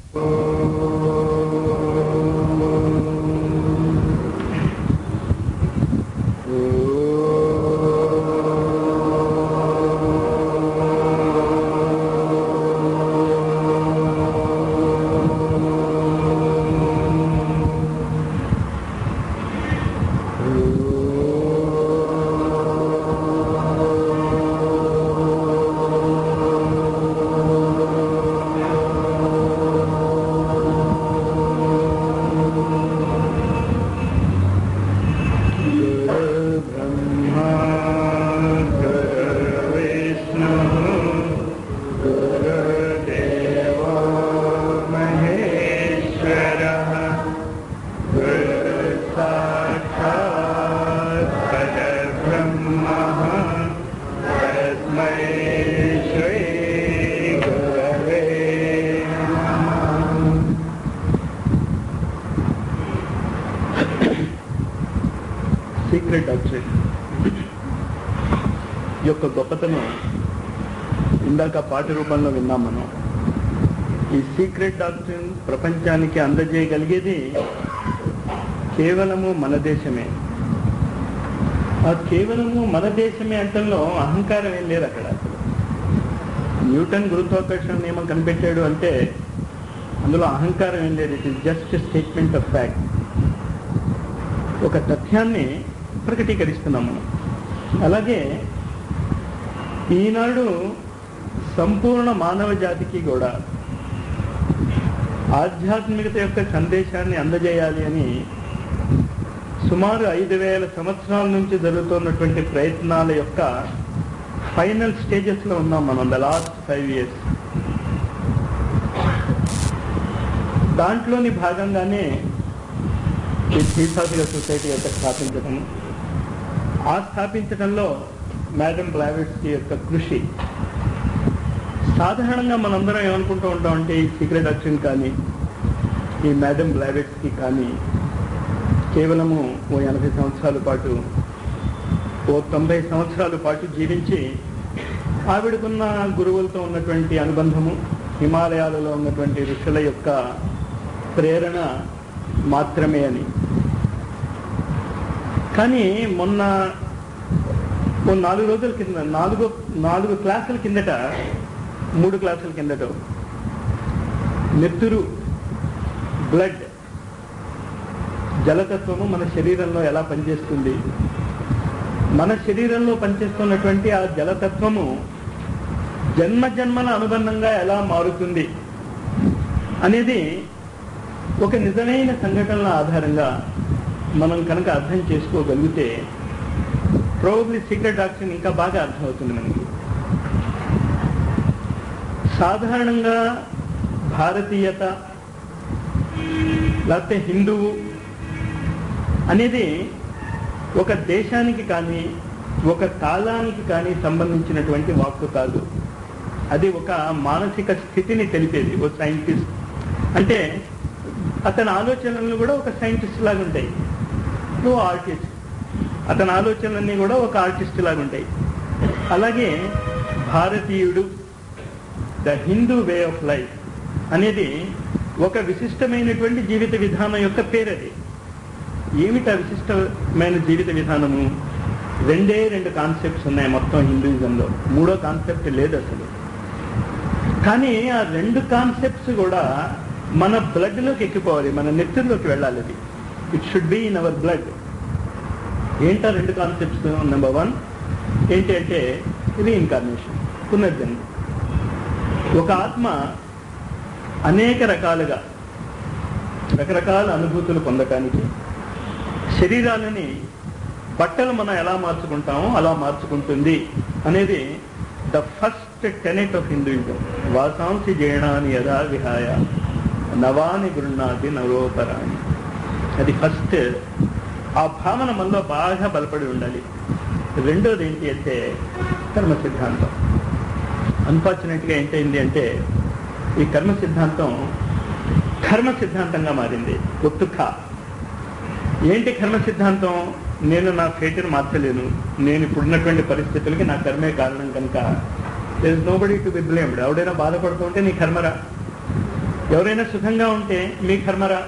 गुरुर्ब्रह्मा गुरुर्विष्णुः गुरुर्देवो महेश्वरः गुरुसाक्षात् परब्रह्मः तस्मै श्रीगुरवे नमः సీక్రెట్ డాక్టరేట్ యొక్క గొప్పతనం ఇందాక పాట రూపంలో విన్నాం మనం ఈ సీక్రెట్ డాక్టరీన్ ప్రపంచానికి అందజేయగలిగేది కేవలము మన దేశమే ఆ కేవలము మన దేశమే అంటంలో అహంకారం ఏం లేదు అక్కడ అసలు న్యూటన్ గురుత్వాకర్షణ నియమం కనిపెట్టాడు అంటే అందులో అహంకారం ఏం లేదు it is just statement of fact ఒక తథ్యాన్ని ప్రకటీకరిస్తున్నాం మనం అలాగే ఈనాడు సంపూర్ణ మానవ జాతికి కూడా ఆధ్యాత్మికత యొక్క సందేశాన్ని అందజేయాలి అని సుమారు ఐదు వేల సంవత్సరాల నుంచి జరుగుతున్నటువంటి ప్రయత్నాల యొక్క ఫైనల్ స్టేజెస్లో ఉన్నాం మనం ద లాస్ట్ ఫైవ్ ఇయర్స్ దాంట్లోని భాగంగానే ఈ థియోసాఫికల్ సొసైటీ యొక్క స్థాపించడం ఆ స్థాపించడంలో మేడం బ్లావెట్స్కి యొక్క కృషి సాధారణంగా మనందరం ఏమనుకుంటూ ఉంటామంటే ఈ సీక్రెట్ అక్షన్ కానీ ఈ మేడం బ్లావెట్స్కి కానీ కేవలము ఓ ఎనభై సంవత్సరాల పాటు ఓ తొంభై సంవత్సరాల పాటు జీవించి ఆవిడకున్న గురువులతో ఉన్నటువంటి అనుబంధము హిమాలయాలలో ఉన్నటువంటి ఋషుల యొక్క ప్రేరణ మాత్రమే అని కానీ మొన్న ఓ నాలుగు రోజుల కింద నాలుగు నాలుగు క్లాసుల కిందట మూడు క్లాసుల కిందట నెత్తురు బ్లడ్ జలతత్వము మన శరీరంలో ఎలా పనిచేస్తుంది మన శరీరంలో పనిచేస్తున్నటువంటి ఆ జలతత్వము జన్మ జన్మల అనుబంధంగా ఎలా మారుతుంది అనేది ఒక నిజమైన సంఘటనల ఆధారంగా మనం కనుక అర్థం చేసుకోగలిగితే ప్రోబబ్లీ సీక్రెట్ డాక్టర్ ఇంకా బాగా అర్థమవుతుంది మనకి సాధారణంగా భారతీయత లేకపోతే హిందువు అనేది ఒక దేశానికి కానీ ఒక కాలానికి కానీ సంబంధించినటువంటి వాక్కు కాదు అది ఒక మానసిక స్థితిని తెలిపేది ఓ సైంటిస్ట్ అంటే అతని ఆలోచనలు కూడా ఒక సైంటిస్ట్ లాగా ఉంటాయి ఓ ఆర్టిస్ట్ అతని ఆలోచనలన్నీ కూడా ఒక ఆర్టిస్ట్ లాగా ఉంటాయి అలాగే భారతీయుడు the Hindu way of life అనేది ఒక విశిష్టమైనటువంటి జీవిత విధానం యొక్క పేరది ఏమిటి ఆ విశిష్టమైన జీవిత విధానము రెండే రెండు కాన్సెప్ట్స్ ఉన్నాయి మొత్తం హిందూయిజంలో మూడో కాన్సెప్ట్ లేదు అసలు కానీ ఆ రెండు కాన్సెప్ట్స్ కూడా మన బ్లడ్లోకి ఎక్కిపోవాలి మన నెత్తుల్లోకి వెళ్ళాలి అది it should be in our blood ఏంటా రెండు కాన్సెప్ట్స్ నెంబర్ వన్ ఏంటి అంటే రీఇన్కార్నేషన్ పునర్జన్మ ఒక ఆత్మ అనేక రకాలుగా రకరకాల అనుభూతులు పొందటానికి శరీరాలని బట్టలు మనం ఎలా మార్చుకుంటామో అలా మార్చుకుంటుంది అనేది the first tenet of Hinduism వాసాంసి జయణాని యథా విహాయ నవాని గృహ్ణాది నవోపరాని అది ఫస్ట్ ఆ భావన మనలో బాగా బలపడి ఉండాలి రెండోది ఏంటి అంటే కర్మ సిద్ధాంతం అన్ఫార్చునేట్గా ఏంటైంది అంటే ఈ కర్మ సిద్ధాంతం కర్మ సిద్ధాంతంగా మారింది ఒత్తుఖ ఏంటి కర్మ సిద్ధాంతం నేను నా ఫేట్ని మార్చలేను నేను ఇప్పుడున్నటువంటి పరిస్థితులకి నా కర్మే కారణం కనుక there is nobody to be blamed ఎవడైనా బాధపడుతుంటే నీ కర్మరా ఎవరైనా సుఖంగా ఉంటే మీ కర్మరా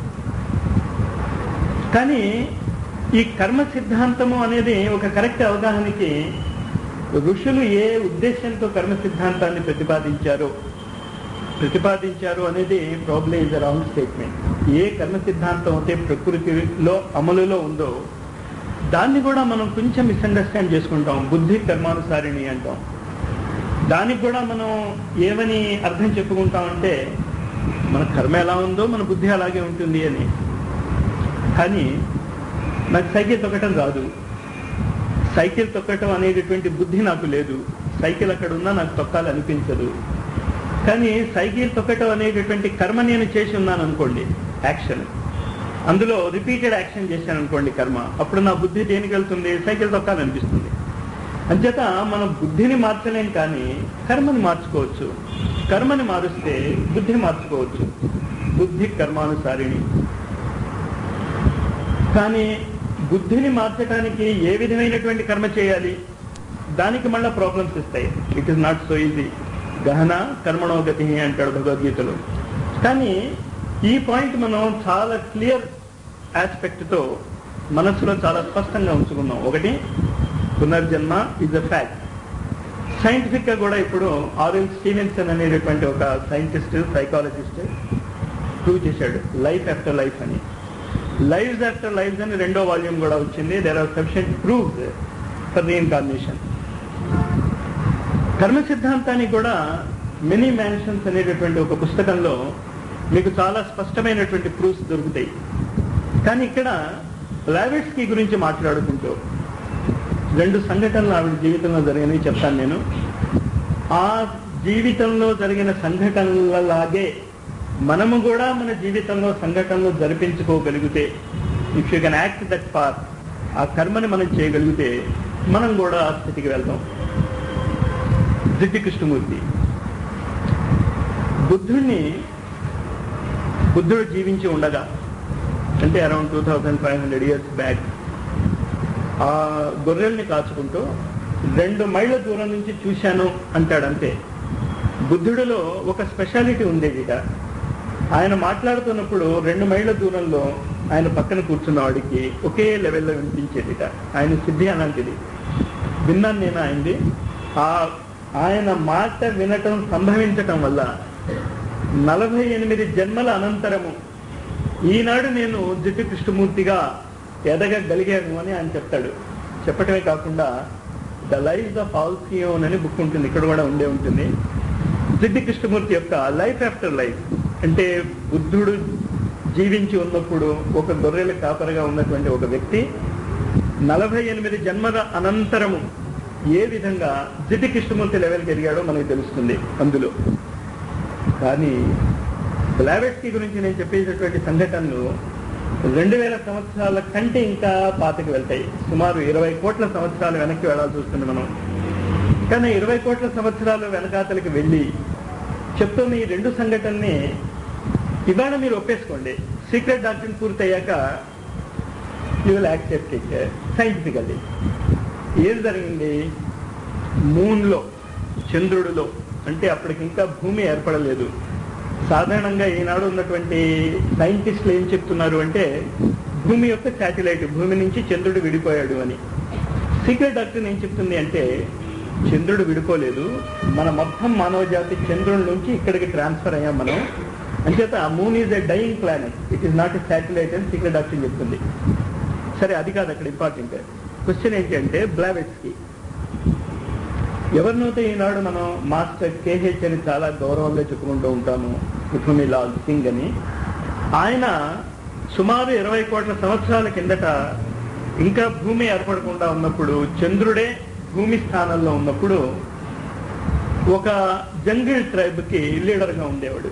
కానీ ఈ కర్మ సిద్ధాంతము అనేది ఒక కరెక్ట్ అవగాహనకి ఋషులు ఏ ఉద్దేశంతో కర్మ సిద్ధాంతాన్ని ప్రతిపాదించారో ప్రతిపాదించారు అనేది ప్రాబ్లీ ఇస్ రాంగ్ స్టేట్మెంట్ ఏ కర్మ సిద్ధాంతం అయితే ప్రకృతిలో అమలులో ఉందో దాన్ని కూడా మనం కొంచెం మిస్అండర్స్టాండ్ చేసుకుంటాం బుద్ధి కర్మానుసారిణి అంటాం దానికి కూడా మనం ఏమని అర్థం చెప్పుకుంటామంటే మన కర్మ ఎలా ఉందో మన బుద్ధి అలాగే ఉంటుంది అని కానీ నాకు సైకిల్ తొక్కటం రాదు సైకిల్ తొక్కటం అనేటటువంటి బుద్ధి నాకు లేదు సైకిల్ అక్కడ ఉన్నా నాకు తొక్కాలనిపించదు కానీ సైకిల్ తొక్కటం అనేటటువంటి కర్మ నేను చేసి ఉన్నాను అనుకోండి యాక్షన్ అందులో రిపీటెడ్ యాక్షన్ చేశాను అనుకోండి కర్మ అప్పుడు నా బుద్ధి దేనికి వెళ్తుంది సైకిల్ తొక్కాలనిపిస్తుంది అంచేత మన బుద్ధిని మార్చలేం కానీ కర్మని మార్చుకోవచ్చు కర్మని మారుస్తే బుద్ధిని మార్చుకోవచ్చు బుద్ధి కర్మానుసారిణి కానీ బుద్ధిని మార్చడానికి ఏ విధమైనటువంటి కర్మ చేయాలి దానికి మళ్ళీ ప్రాబ్లమ్స్ ఇస్తాయి it is not so easy గహన కర్మణోగతి అంటాడు భగవద్గీతలో కానీ ఈ పాయింట్ మనం చాలా క్లియర్ ఆస్పెక్ట్తో మనసులో చాలా స్పష్టంగా ఉంచుకున్నాం ఒకటి పునర్జన్మ ఇస్ అ ఫ్యాక్ట్ సైంటిఫిక్ గా కూడా ఇప్పుడు ఆరెల్ స్టీవెన్సన్ అనేటటువంటి ఒక సైంటిస్ట్ సైకాలజిస్ట్ ప్రూవ్ చేశాడు లైఫ్ ఆఫ్టర్ లైఫ్ అని లైవ్స్ ఆఫ్టర్ లైఫ్స్ అని రెండో వాల్యూమ్ కూడా వచ్చింది there are sufficient proof for reincarnation కర్మ సిద్ధాంతానికి కూడా మెనీ మ్యాన్షన్స్ అనేటటువంటి ఒక పుస్తకంలో మీకు చాలా స్పష్టమైనటువంటి ప్రూఫ్స్ దొరుకుతాయి కానీ ఇక్కడ లావెట్స్కి గురించి మాట్లాడుకుంటూ రెండు సంఘటనలు ఆవిడ జీవితంలో జరిగినవి చెప్తాను నేను ఆ జీవితంలో జరిగిన సంఘటనలలాగే మనము కూడా మన జీవితంలో సంఘటనలు జరిపించుకోగలిగితే if you can act that part ఆ కర్మని మనం చేయగలిగితే మనం కూడా ఆ స్థితికి వెళ్తాం జిడ్డి కృష్ణమూర్తి బుద్ధుణ్ణి బుద్ధుడు జీవించి ఉండగా అంటే around two thousand five hundred years back ఆ గొర్రెల్ని కాచుకుంటూ రెండు మైళ్ళ దూరం నుంచి చూశాను అంటాడంతే బుద్ధుడిలో ఒక స్పెషాలిటీ ఉండేదిట ఆయన మాట్లాడుతున్నప్పుడు రెండు మైళ్ళ దూరంలో ఆయన పక్కన కూర్చున్న వాడికి ఒకే లెవెల్లో వినిపించేదిట ఆయన సిద్ధి అలాంటిది విన్నాను నేను ఆయనది ఆ ఆయన మాట వినటం సంభవించటం వల్ల నలభై ఎనిమిది జన్మల అనంతరము ఈనాడు నేను జిడ్డు కృష్ణమూర్తిగా ఎదగగలిగాను అని ఆయన చెప్తాడు చెప్పటమే కాకుండా ద లైఫ్ ఆఫ్ ఆల్సియోన్ అని బుక్ ఉంటుంది ఇక్కడ కూడా ఉండే ఉంటుంది జిడ్డి కృష్ణమూర్తి యొక్క లైఫ్ ఆఫ్టర్ లైఫ్ అంటే బుద్ధుడు జీవించి ఉన్నప్పుడు ఒక గొర్రెల కాపరగా ఉన్నటువంటి ఒక వ్యక్తి నలభై ఎనిమిది జన్మల అనంతరము ఏ విధంగా జిడ్డి కృష్ణమూర్తి లెవెల్కి ఎదిగాడో మనకు తెలుస్తుంది అందులో కానీ బ్లావెట్స్కి గురించి నేను చెప్పేటటువంటి సంఘటనలు రెండు వేల సంవత్సరాల కంటే ఇంకా పాతకి వెళ్తాయి సుమారు ఇరవై కోట్ల సంవత్సరాలు వెనక్కి వెళ్ళాల్సి వస్తుంది మనం కానీ ఇరవై కోట్ల సంవత్సరాలు వెనకాతలకి వెళ్ళి చెప్తున్న ఈ రెండు సంఘటనని ఇవాళ మీరు ఒప్పేసుకోండి సీక్రెట్ డాక్టర్ పూర్తయ్యాక you will accept it scientifically ఏది జరిగింది మూన్లో చంద్రుడిలో అంటే అప్పటికి ఇంకా భూమి ఏర్పడలేదు సాధారణంగా ఈనాడు ఉన్నటువంటి సైంటిస్టులు ఏం చెప్తున్నారు అంటే భూమి యొక్క శాటిలైట్ భూమి నుంచి చంద్రుడు విడిపోయాడు అని సీక్రెట్ డాక్టర్ ఏం చెప్తుంది అంటే చంద్రుడు విడిపోలేదు మన మొత్తం మానవ జాతి చంద్రుడి నుంచి ఇక్కడికి ట్రాన్స్ఫర్ అయ్యాం మనం అంచేత moon is a dying planet it is not a satellite అని సీక్రెట్ డాక్టర్ చెప్తుంది సరే అది కాదు అక్కడ ఇంపార్టెంట్ క్వశ్చన్ ఏంటి అంటే బ్లావెట్స్కి ఎవరినైతే ఈనాడు మనం మాస్టర్ కేహెచ్ అని చాలా గౌరవంగా చెప్పుకుంటూ ఉంటాము లాల్ సింగ్ అని ఆయన సుమారు ఇరవై కోట్ల సంవత్సరాల కిందట ఇంకా భూమి ఏర్పడకుండా ఉన్నప్పుడు చంద్రుడే భూమి స్థానంలో ఉన్నప్పుడు ఒక జంగిల్ ట్రైబ్ కి లీడర్ గా ఉండేవాడు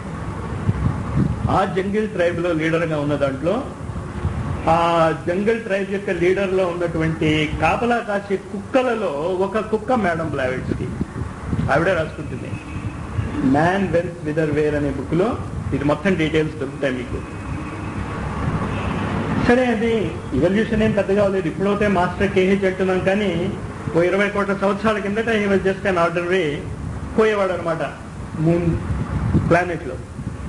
ఆ జంగిల్ ట్రైబ్ లో లీడర్ గా ఉన్న దాంట్లో ఆ జంగల్ ట్రైబ్ యొక్క లీడర్ లో ఉన్నటువంటి కాపలా కాసే కుక్కలలో ఒక కుక్క మేడం బ్లావెట్స్ కి ఆవిడే రాసుకుంటుంది మ్యాన్ వెల్త్ విదర్ వేర్ అనే బుక్ లో ఇది మొత్తం డీటెయిల్స్ దొరుకుతాయి మీకు సరే అది ఇవల్యూషన్ ఏం పెద్దగా లేదు ఇప్పుడైతే మాస్టర్ కేహెచ్ అంటున్నాం కానీ ఓ ఇరవై కోట్ల సంవత్సరాల కిందట he was just an order way పోయేవాడు అనమాట మూన్ ప్లానెట్ లో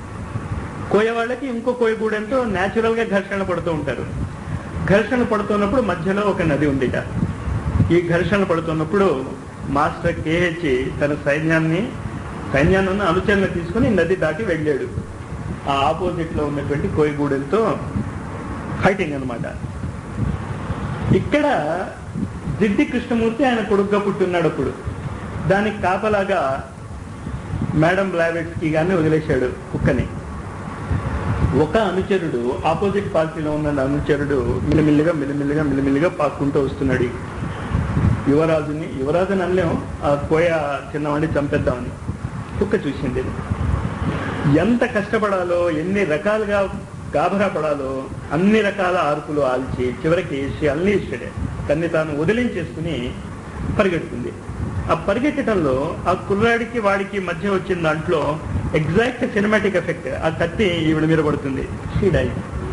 కోయ వాళ్ళకి ఇంకో కోయగూడెంతో న్యాచురల్ గా ఘర్షణ పడుతూ ఉంటారు ఘర్షణ పడుతున్నప్పుడు మధ్యలో ఒక నది ఉందిట ఈ ఘర్షణ పడుతున్నప్పుడు మాస్టర్ కేహెచ్ తన సైన్యాన్ని సైన్యాన్ని అనుచరణ తీసుకుని నది దాటి వెళ్ళాడు ఆ ఆపోజిట్ లో ఉన్నటువంటి కోయగూడెంతో ఫైటింగ్ అన్నమాట ఇక్కడ జిడ్డి కృష్ణమూర్తి ఆయన కొడుగ్గా పుట్టున్నాడు అప్పుడు దానికి కాపలాగా మేడం బ్లావెట్స్కి గాని వదిలేశాడు కుక్కని ఒక అనుచరుడు ఆపోజిట్ పార్టీలో ఉన్న అనుచరుడు మిల్లిమిల్లిగా మిల్లిమిల్లిగా మిల్లిమిల్లిగా పాక్కుంటూ వస్తున్నాడు ఈ యువరాజుని యువరాజుని అనలేం ఆ కోయ చిన్నవాడిని చంపేద్దామని కుక్క చూసింది ఎంత కష్టపడాలో ఎన్ని రకాలుగా గాభరా పడాలో అన్ని రకాల ఆర్పులు ఆల్చి చివరికి అన్ని ఇష్టడే తన్ని తాను వదిలించేసుకుని పరిగెడుతుంది ఆ పరిగెత్తడంలో ఆ కుర్రాడికి వాడికి మధ్య వచ్చిన దాంట్లో ఎగ్జాక్ట్ సినిమాటిక్ ఎఫెక్ట్ ఆ కత్తి ఈవిడ మీద పడుతుంది షీడై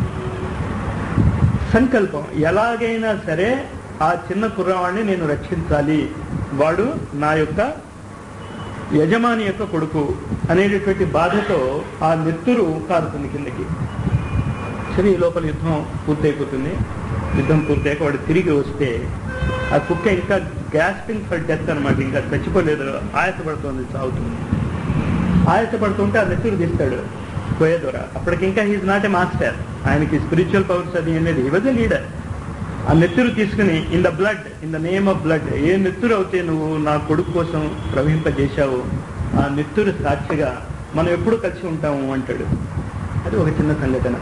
సంకల్పం ఎలాగైనా సరే ఆ చిన్న కుర్రవాడిని నేను రక్షించాలి వాడు నా యొక్క యజమాని యొక్క కొడుకు అనేటటువంటి బాధతో ఆ నెత్తురు కారుతుంది కిందకి సరే ఈ లోపల యుద్ధం పూర్తయిపోతుంది యుద్ధం పూర్తయ్యాక వాడు తిరిగి వస్తే ఆ కుక్క ఇంకా గ్యాస్పింగ్ ఫర్ డెత్ అనమాట ఇంకా చచ్చిపోలేదు ఆయాసపడుతుంది సాగుతుంది ఆయాసపడుతుంటే ఆ నెత్తురు తీస్తాడు పోయే ద్వారా అప్పటికి ఇంకా హీజ్ నాట్ ఏ మాస్టర్ ఆయనకి స్పిరిచువల్ పవర్స్ అది అనేది ఈ వాజ్ లీడర్ ఆ నెత్తురు తీసుకుని in the blood in the name of blood ఏ నెత్తురు అయితే నువ్వు నా కొడుకు కోసం ప్రవహింపజేశావు ఆ నెత్తురు సాక్షిగా మనం ఎప్పుడు కలిసి ఉంటాము అంటాడు అది ఒక చిన్న సంఘటన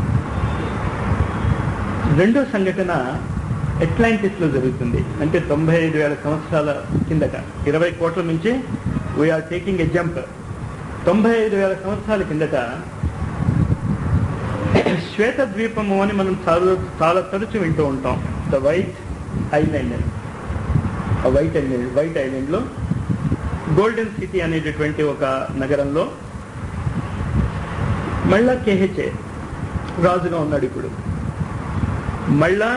రెండో సంఘటన అట్లాంటిస్ లో జరుగుతుంది అంటే తొంభై ఐదు వేల సంవత్సరాల కిందట ఇరవై కోట్ల నుంచి వీఆర్ టేకింగ్ ఎ జంప్ తొంభై ఐదు వేల సంవత్సరాల కిందట శ్వేత ద్వీపము అని మనం చాలా చాలా తరచు వింటూ ఉంటాం ద వైట్ ఐలాండ్ అని ఆ వైట్ ఐలాండ్ వైట్ ఐలాండ్ లో గోల్డెన్ సిటీ అనేటటువంటి ఒక నగరంలో మళ్ళా కేహెచ్ఏ రాజుగా ఉన్నాడు ఇప్పుడు మళ్ళా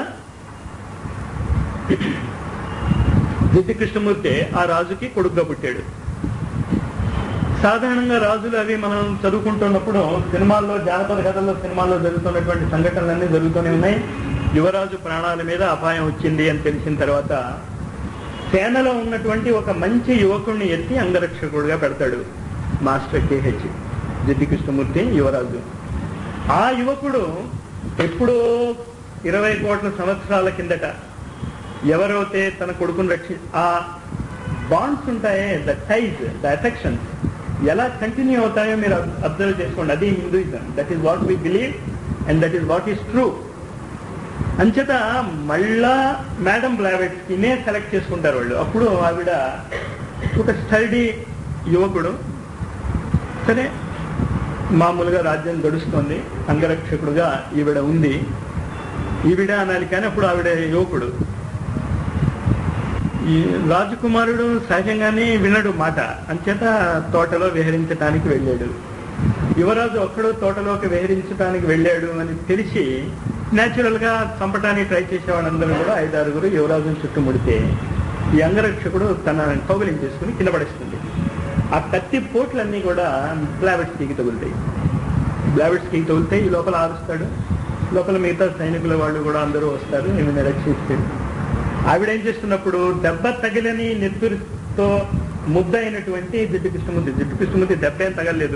దిద్ది కృష్ణమూర్తి ఆ రాజుకి కొడుకుగా పుట్టాడు సాధారణంగా రాజులు అవి మనం చదువుకుంటున్నప్పుడు సినిమాల్లో జానపద కథల్లో సినిమాల్లో జరుగుతున్నటువంటి సంఘటనలన్నీ జరుగుతూనే ఉన్నాయి యువరాజు ప్రాణాల మీద అపాయం వచ్చింది అని తెలిసిన తర్వాత సేనలో ఉన్నటువంటి ఒక మంచి యువకుడిని ఎత్తి అంగరక్షకుడిగా పెడతాడు మాస్టర్ కేహెచ్ జిడ్డి కృష్ణమూర్తి యువరాజు ఆ యువకుడు ఎప్పుడో ఇరవై కోట్ల సంవత్సరాల కిందట ఎవరైతే తన కొడుకుని రక్షి ఆ బాండ్స్ ఉంటాయే ద టైజ్ ద ఎఫెక్షన్స్ ఎలా కంటిన్యూ అవుతాయో మీరు అబ్జర్వ్ చేసుకోండి అది Hinduism that is what we believe and that is what is true అంచేత మళ్ళా మేడం బ్లావెట్స్ కినే సెలెక్ట్ చేసుకుంటారు వాళ్ళు అప్పుడు ఆవిడ ఒక స్టడీ యువకుడు సరే మామూలుగా రాజ్యం గడుస్తోంది అంగరక్షకుడుగా ఈవిడ ఉంది ఈవిడ అనాలి కానీ అప్పుడు ఆవిడ యువకుడు ఈ రాజకుమారుడు సహజంగానే వినడు మాట అంచేత తోటలో విహరించటానికి వెళ్ళాడు యువరాజు ఒక్కడు తోటలోకి విహరించడానికి వెళ్ళాడు అని తెలిసి న్యాచురల్ గా చంపడానికి ట్రై చేసే వాళ్ళందరూ కూడా ఐదారుగురు యువరాజుని చుట్టుముడితే ఈ అంగరక్షకుడు తన కౌగిలించేసుకుని కింద పడేస్తుంది ఆ కత్తి పోట్లన్నీ కూడా బ్లావెట్స్ కి తగులుతాయి బ్లావెట్స్ కి తగులుతాయి ఈ లోపల ఆరుస్తాడు లోపల మిగతా సైనికుల వాళ్ళు కూడా అందరూ వస్తారు ఈమెను రక్షిస్తారు ఆవిడ ఏం చేస్తున్నప్పుడు దెబ్బ తగిలని నెత్తురుతో ముద్ద అయినటువంటి జిడ్డు కృష్ణమూర్తి జిడ్డు కృష్ణమూర్తి దెబ్బ ఏం తగలేదు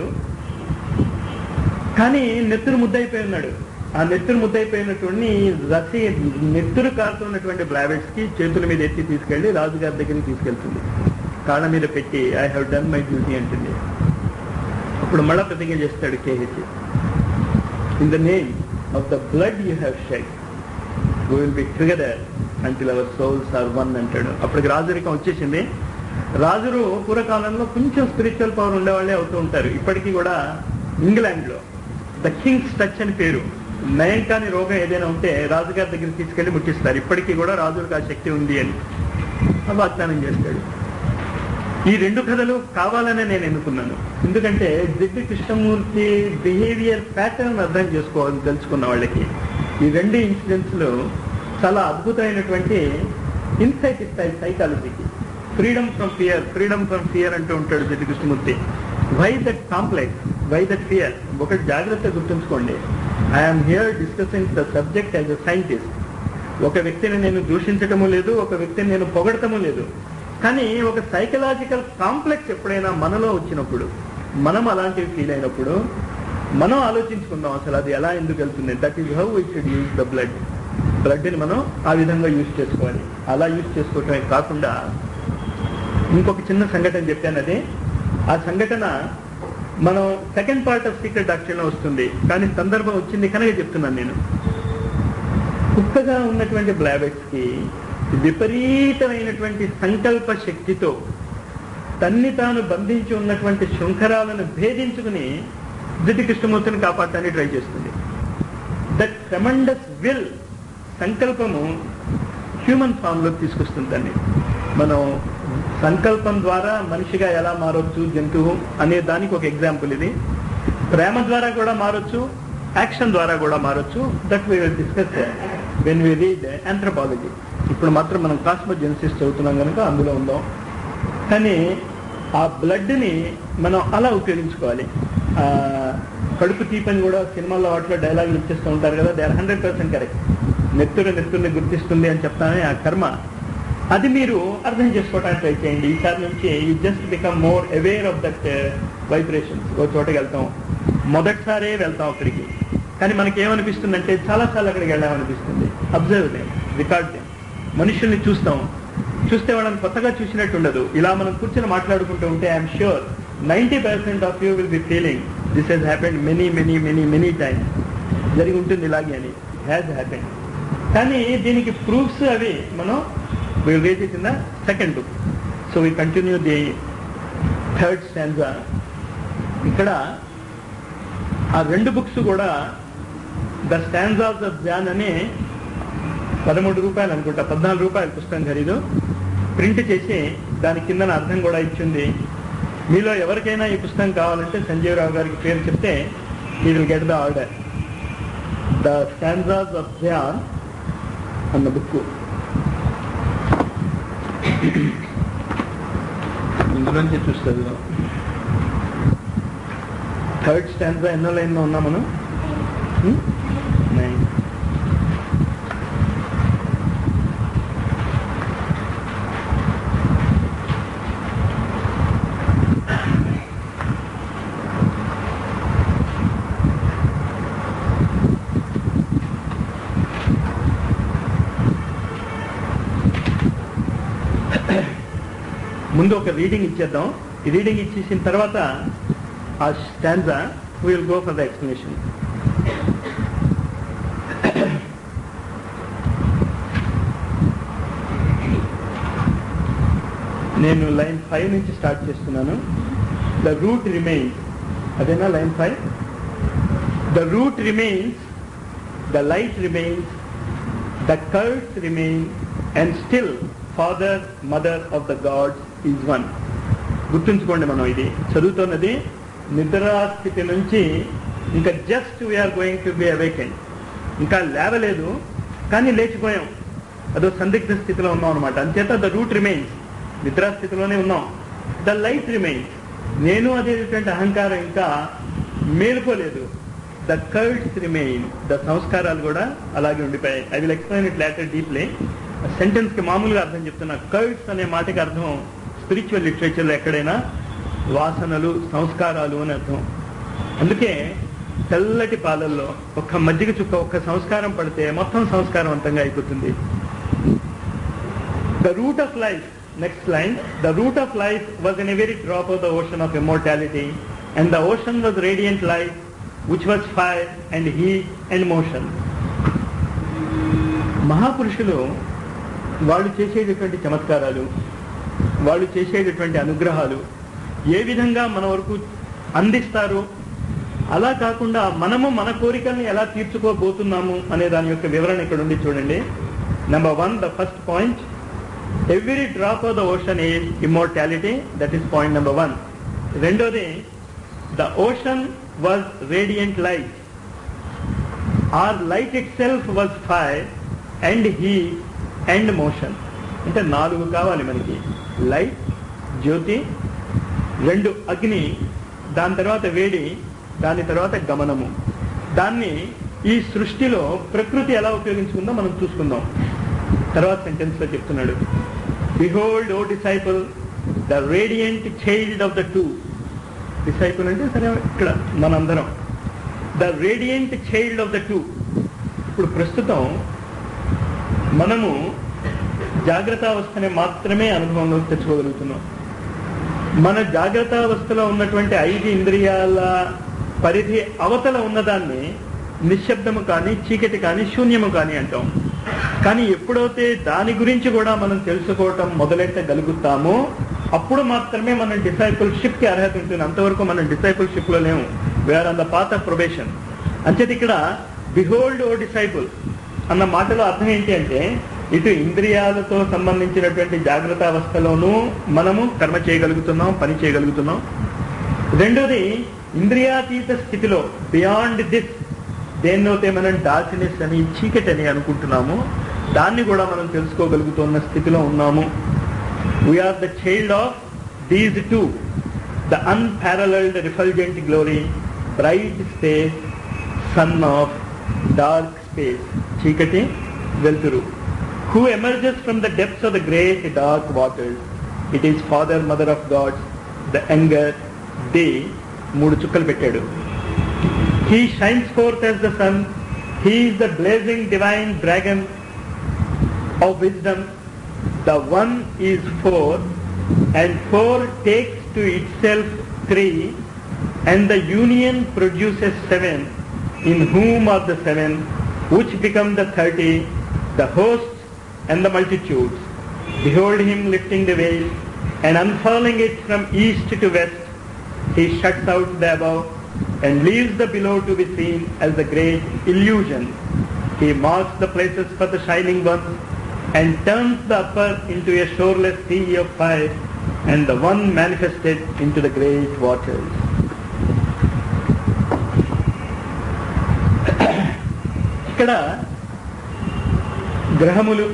కానీ నెత్తురు ముద్ద అయిపోయి ఉన్నాడు ఆ నెత్తురు ముద్ద అయిపోయినటువంటి రసి నెత్తురు కారుతున్నటువంటి బ్లావెట్స్ కి చేతుల మీద ఎత్తి తీసుకెళ్లి రాజుగారి దగ్గరికి తీసుకెళ్తుంది కాళ్ళ మీద పెట్టి I have done my duty అంటుంది అప్పుడు మళ్ళా ప్రతిజ్ఞ చేస్తాడు K H in the name of the blood you have shed we will be together until our souls are one అంటాడు అప్పటికి రాజరికం వచ్చేసింది రాజులు పూర్వకాలంలో కొంచెం స్పిరిచువల్ పవర్ ఉండేవాళ్ళే అవుతూ ఉంటారు ఇప్పటికీ కూడా ఇంగ్లాండ్ లో ద కింగ్స్ టచ్ అని పేరు నయం కాని రోగం ఏదైనా ఉంటే రాజుగారి దగ్గరికి తీసుకెళ్లి ముట్టిస్తారు ఇప్పటికీ కూడా రాజులకు ఆ శక్తి ఉంది అని ఆ వాగ్దానం చేస్తాడు ఈ రెండు కథలు కావాలనే నేను ఎన్నుకున్నాను ఎందుకంటే దిగ్గు కృష్ణమూర్తి బిహేవియర్ ప్యాటర్న్ అర్థం చేసుకోవాలని తెలుసుకున్న వాళ్ళకి ఈ రెండు ఇన్సిడెంట్స్ లో చాలా అద్భుతమైనటువంటి ఇన్సైట్ ఇస్తాయి సైకాలజీకి freedom from fear freedom from fear అంటూ ఉంటాడు Jiddu Krishnamurti why that complex why that fear ఒకటి జాగ్రత్త గుర్తుంచుకోండి I'm here discussing the subject as a scientist ఒక వ్యక్తిని నేను దూషించటము లేదు ఒక వ్యక్తిని నేను పొగడటము లేదు కానీ ఒక సైకలాజికల్ కాంప్లెక్స్ ఎప్పుడైనా మనలో వచ్చినప్పుడు మనం అలాంటివి ఫీల్ అయినప్పుడు మనం ఆలోచించుకుందాం అసలు అది ఎలా ఎందుకు వెళ్తుంది that is how we should use the blood బ్లడ్ని మనం ఆ విధంగా యూజ్ చేసుకోవాలి అలా యూజ్ చేసుకోవటమే కాకుండా ఇంకొక చిన్న సంఘటన చెప్పాను అది ఆ సంఘటన మనం సెకండ్ పార్ట్ ఆఫ్ సీక్రెట్ డాక్టర్లో వస్తుంది కానీ సందర్భం వచ్చింది కనుక చెప్తున్నాను నేను కుక్కగా ఉన్నటువంటి బ్లాబెట్స్ కి విపరీతమైనటువంటి సంకల్ప శక్తితో తన్ని తాను బంధించి ఉన్నటువంటి శృంఖరాలను భేదించుకుని దిటి కృష్ణమూర్తిని కాపాడటానికి ట్రై చేస్తుంది దట్ ట్రెమండస్ విల్ సంకల్పము హ్యూమన్ ఫామ్ లో తీసుకొస్తుంది దాన్ని మనం సంకల్పం ద్వారా మనిషిగా ఎలా మారొచ్చు జంతువు అనే దానికి ఒక ఎగ్జాంపుల్ ఇది ప్రేమ ద్వారా కూడా మారొచ్చు యాక్షన్ ద్వారా కూడా మారొచ్చు that we will discuss when we read anthropology ఇప్పుడు మాత్రం మనం కాస్మోజెన్సిస్ చదువుతున్నాం కనుక అందులో ఉందాం కానీ ఆ బ్లడ్ని మనం అలా ఉపయోగించుకోవాలి ఆ, కడుపు తీపని కూడా సినిమాల్లో వాటిలో డైలాగులు ఇచ్చేస్తూ ఉంటారు కదా they are hundred percent correct నెత్తురు నెత్తుర్ని గుర్తిస్తుంది అని చెప్తానే ఆ కర్మ అది మీరు అర్థం చేసుకోవడానికి ట్రై చేయండి ఈసారి నుంచి you just become more aware of that vibrations ఓ చోటకి వెళ్తాం మొదటిసారే వెళ్తాం అక్కడికి కానీ మనకి ఏమనిపిస్తుందంటే చాలాసార్లు అక్కడికి వెళ్ళామనిపిస్తుంది అబ్జర్వ్ దేమ్ రికార్డ్ దేమ్ మనుషుల్ని చూస్తాం చూస్తే వాళ్ళని కొత్తగా చూసినట్టు ఉండదు ఇలా మనం కూర్చొని మాట్లాడుకుంటూ ఉంటే I'm sure ninety percent of you will be feeling this has happened many many many many times జరిగి ఉంటుంది ఇలాగే అని హ్యాస్ హ్యాపెండ్ కానీ దీనికి ప్రూఫ్స్ అవి మనం will read it in the second book so we continue the third stanza ఇక్కడ ఆ రెండు బుక్స్ కూడా ద స్టాండ్స్ ఆఫ్ ధ్యాన్ అని పదమూడు రూపాయలు అనుకుంటా పద్నాలుగు రూపాయలు పుస్తకం ఖరీదు ప్రింట్ చేసి దాని కింద అర్థం కూడా ఇచ్చింది మీలో ఎవరికైనా ఈ పుస్తకం కావాలంటే సంజీవరావు గారికి పేరు చెప్తే we will get the order the stands of Dzyan అన్న బుక్ ఇందులోంచి చూస్తుంది థర్డ్ స్టాండ్స్ ఎన్నో లైన్లో ఉన్నాం మనం నైన్ ముందు ఒక రీడింగ్ ఇచ్చేద్దాం ఈ రీడింగ్ ఇచ్చేసిన తర్వాత ఆ stanza will go for the explanation నేను లైన్ ఫైవ్ నుంచి స్టార్ట్ చేస్తున్నాను ద రూట్ రిమైన్స్ అదేనా line five the root remains the light remains the curds remain and still father mother of the gods is one గుర్తుంచుకోండి మనం ఇది చదువుతున్నది నిద్రాస్థితి నుంచి ఇంకా just we're going to be awakened ఇంకా లేవలేదు కానీ లేచిపోయాం అదో సందిగ్ధ స్థితిలో ఉన్నాం అనమాట అంచేత ద రూట్ రిమైన్స్ నిద్రాస్థితిలోనే ఉన్నాం ద లైట్ రిమైన్స్ నేను అదేటువంటి అహంకారం ఇంకా మేలుకోలేదు ద కర్డ్స్ రిమైన్ ద సంస్కారాలు కూడా అలాగే ఉండిపోయాయి I will explain it later deeply sentence కి మామూలుగా అర్థం చెప్తున్నా కర్డ్స్ అనే మాటకి అర్థం స్పిరిచువల్ లిటరేచర్లో ఎక్కడైనా వాసనలు సంస్కారాలు అని అర్థం అందుకే తెల్లటి పాలల్లో ఒక్క మజ్జిగ చుక్క ఒక్క సంస్కారం పడితే మొత్తం సంస్కారవంతంగా అయిపోతుంది the root of life next line the root of life was in a very drop of the ocean of immortality and the ocean was radiant life which was fire and heat and motion మహాపురుషులు వాళ్ళు చేసేటటువంటి చమత్కారాలు వాళ్ళు చేసేటటువంటి అనుగ్రహాలు ఏ విధంగా మన వరకు అందిస్తారు అలా కాకుండా మనము మన కోరికల్ని ఎలా తీర్చుకోబోతున్నాము అనే దాని యొక్క వివరణ ఇక్కడ ఉంది చూడండి number one the first point every drop of the ocean is immortality that is point number one రెండోది the ocean was radiant light or light itself was fire and he and motion అంటే నాలుగు కావాలి మనకి light జ్యోతి రెండు అగ్ని దాని తర్వాత వేడి దాని తర్వాత గమనము దాన్ని ఈ సృష్టిలో ప్రకృతి ఎలా ఉపయోగించుకుందో మనం చూసుకుందాం తర్వాత సెంటెన్స్ లో చెప్తున్నాడు behold O disciple the radiant child of the two disciple అంటే సరే ఇక్కడ మనందరం the radiant child of the two ఇప్పుడు ప్రస్తుతం మనము జాగ్రత్త అవస్థని మాత్రమే అనుభవంలోకి తెచ్చుకోగలుగుతున్నాం మన జాగ్రత్త అవస్థలో ఉన్నటువంటి ఐదు ఇంద్రియాల పరిధి అవతల ఉన్నదాన్ని నిశ్శబ్దము కానీ చీకటి కానీ శూన్యము కానీ అంటాం కానీ ఎప్పుడైతే దాని గురించి కూడా మనం తెలుసుకోవటం మొదలెట్టగలుగుతామో అప్పుడు మాత్రమే మనం డిసైపుల్షిప్ కి అర్హత ఉంటుంది అంతవరకు మనం డిసైపుల్షిప్ లో లేము where on the path of probation అంచేది ఇక్కడ బిహోల్డ్ ఓ డిసైపుల్ అన్న మాటలో అర్థం ఏంటి అంటే ఇటు ఇంద్రియాలతో సంబంధించినటువంటి జాగ్రత్త అవస్థలోనూ మనము కర్మ చేయగలుగుతున్నాం పని చేయగలుగుతున్నాం రెండోది ఇంద్రియాతీత స్థితిలో బియాండ్ దిస్ దేన్నైతే మనం డార్క్నెస్ అని చీకటి అని అనుకుంటున్నాము దాన్ని కూడా మనం తెలుసుకోగలుగుతున్న స్థితిలో ఉన్నాము we're the child of these two the unparalleled refulgent glory bright space son of dark space చీకటి వెలుతురు who emerges from the depths of the great dark waters it is father mother of gods the younger day మూడు చుక్కలు పెట్టాడు he shines forth as the sun he is the blazing divine dragon of wisdom the one is four and four takes to itself three and the union produces seven in whom are the seven which become the thirty the hosts and the multitudes behold him lifting the veil and unfurling it from east to west he shuts out the above and leaves the below to be seen as the great illusion. He marks the places for the shining ones and turns the upper into a shoreless sea of fire and the one manifested into the great waters. ఇక్కడ గ్రహములు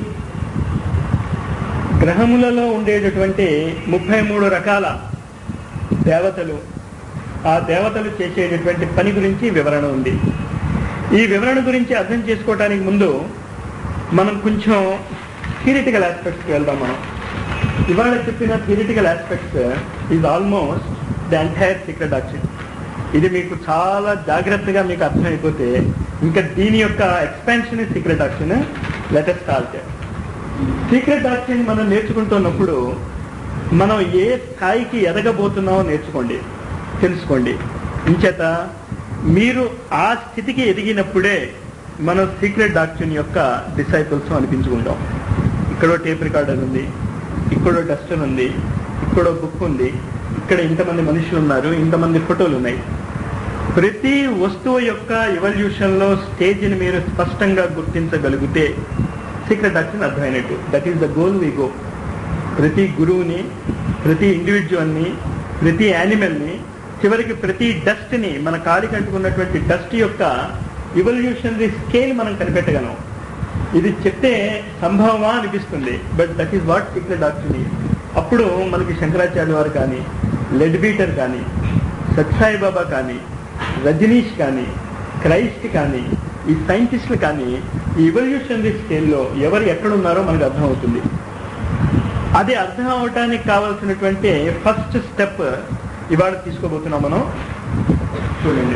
గ్రహములలో ఉండేటటువంటి ముప్పై మూడు రకాల దేవతలు ఆ దేవతలు చేసేటటువంటి పని గురించి వివరణ ఉంది ఈ వివరణ గురించి అర్థం చేసుకోవడానికి ముందు మనం కొంచెం థియరిటికల్ ఆస్పెక్ట్స్కి వెళ్దాం మనం ఇవాళ చెప్పిన theoretical aspects is almost the entire secret doctrine ఇది మీకు చాలా జాగ్రత్తగా మీకు అర్థమైపోతే ఇంకా దీని యొక్క expansion secret doctrine letter start secret doctrine మనం నేర్చుకుంటున్నప్పుడు మనం ఏ స్థాయికి ఎదగబోతున్నామో నేర్చుకోండి తెలుసుకోండి ఇంచేత మీరు ఆ స్థితికి ఎదిగినప్పుడే మనం సీక్రెట్ డాక్టర్ యొక్క డిసైపుల్స్ అనిపించుకుంటాం ఇక్కడో టేప్ రికార్డర్ ఉంది ఇక్కడో డస్టర్ ఉంది ఇక్కడో బుక్ ఉంది ఇక్కడ ఇంతమంది మనుషులు ఉన్నారు ఇంతమంది ఫోటోలు ఉన్నాయి ప్రతి వస్తువు యొక్క ఎవల్యూషన్ లో స్టేజ్ని మీరు స్పష్టంగా గుర్తించగలిగితే సీక్రెట్ డాక్టర్ అర్థమైనట్టు that is the goal we go ప్రతి గురువుని ప్రతి ఇండివిజువల్ని ప్రతి యానిమల్ని చివరికి ప్రతి డస్ట్ ని మన కాడికి అంటుకున్నటువంటి డస్ట్ యొక్క ఇవల్యూషనరీ స్కేల్ మనం కనిపెట్టగలం ఇది చెప్తే సంభవమా అనిపిస్తుంది but that is what secret doctrine అప్పుడు మనకి శంకరాచార్య వారు కానీ లెడ్ బీటర్ కానీ సత్సాయి బాబా కానీ రజనీష్ కానీ క్రైస్ట్ కానీ ఈ సైంటిస్టులు కానీ ఈ ఇవల్యూషనరీ స్కేల్లో ఎవరు ఎక్కడున్నారో మనకు అర్థమవుతుంది అది అర్థం అవటానికి కావాల్సినటువంటి ఫస్ట్ స్టెప్ ఇవాళ తీసుకోబోతున్నాం మనం చూడండి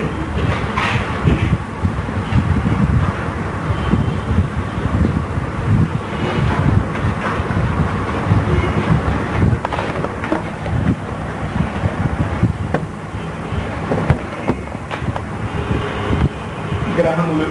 గ్రహములు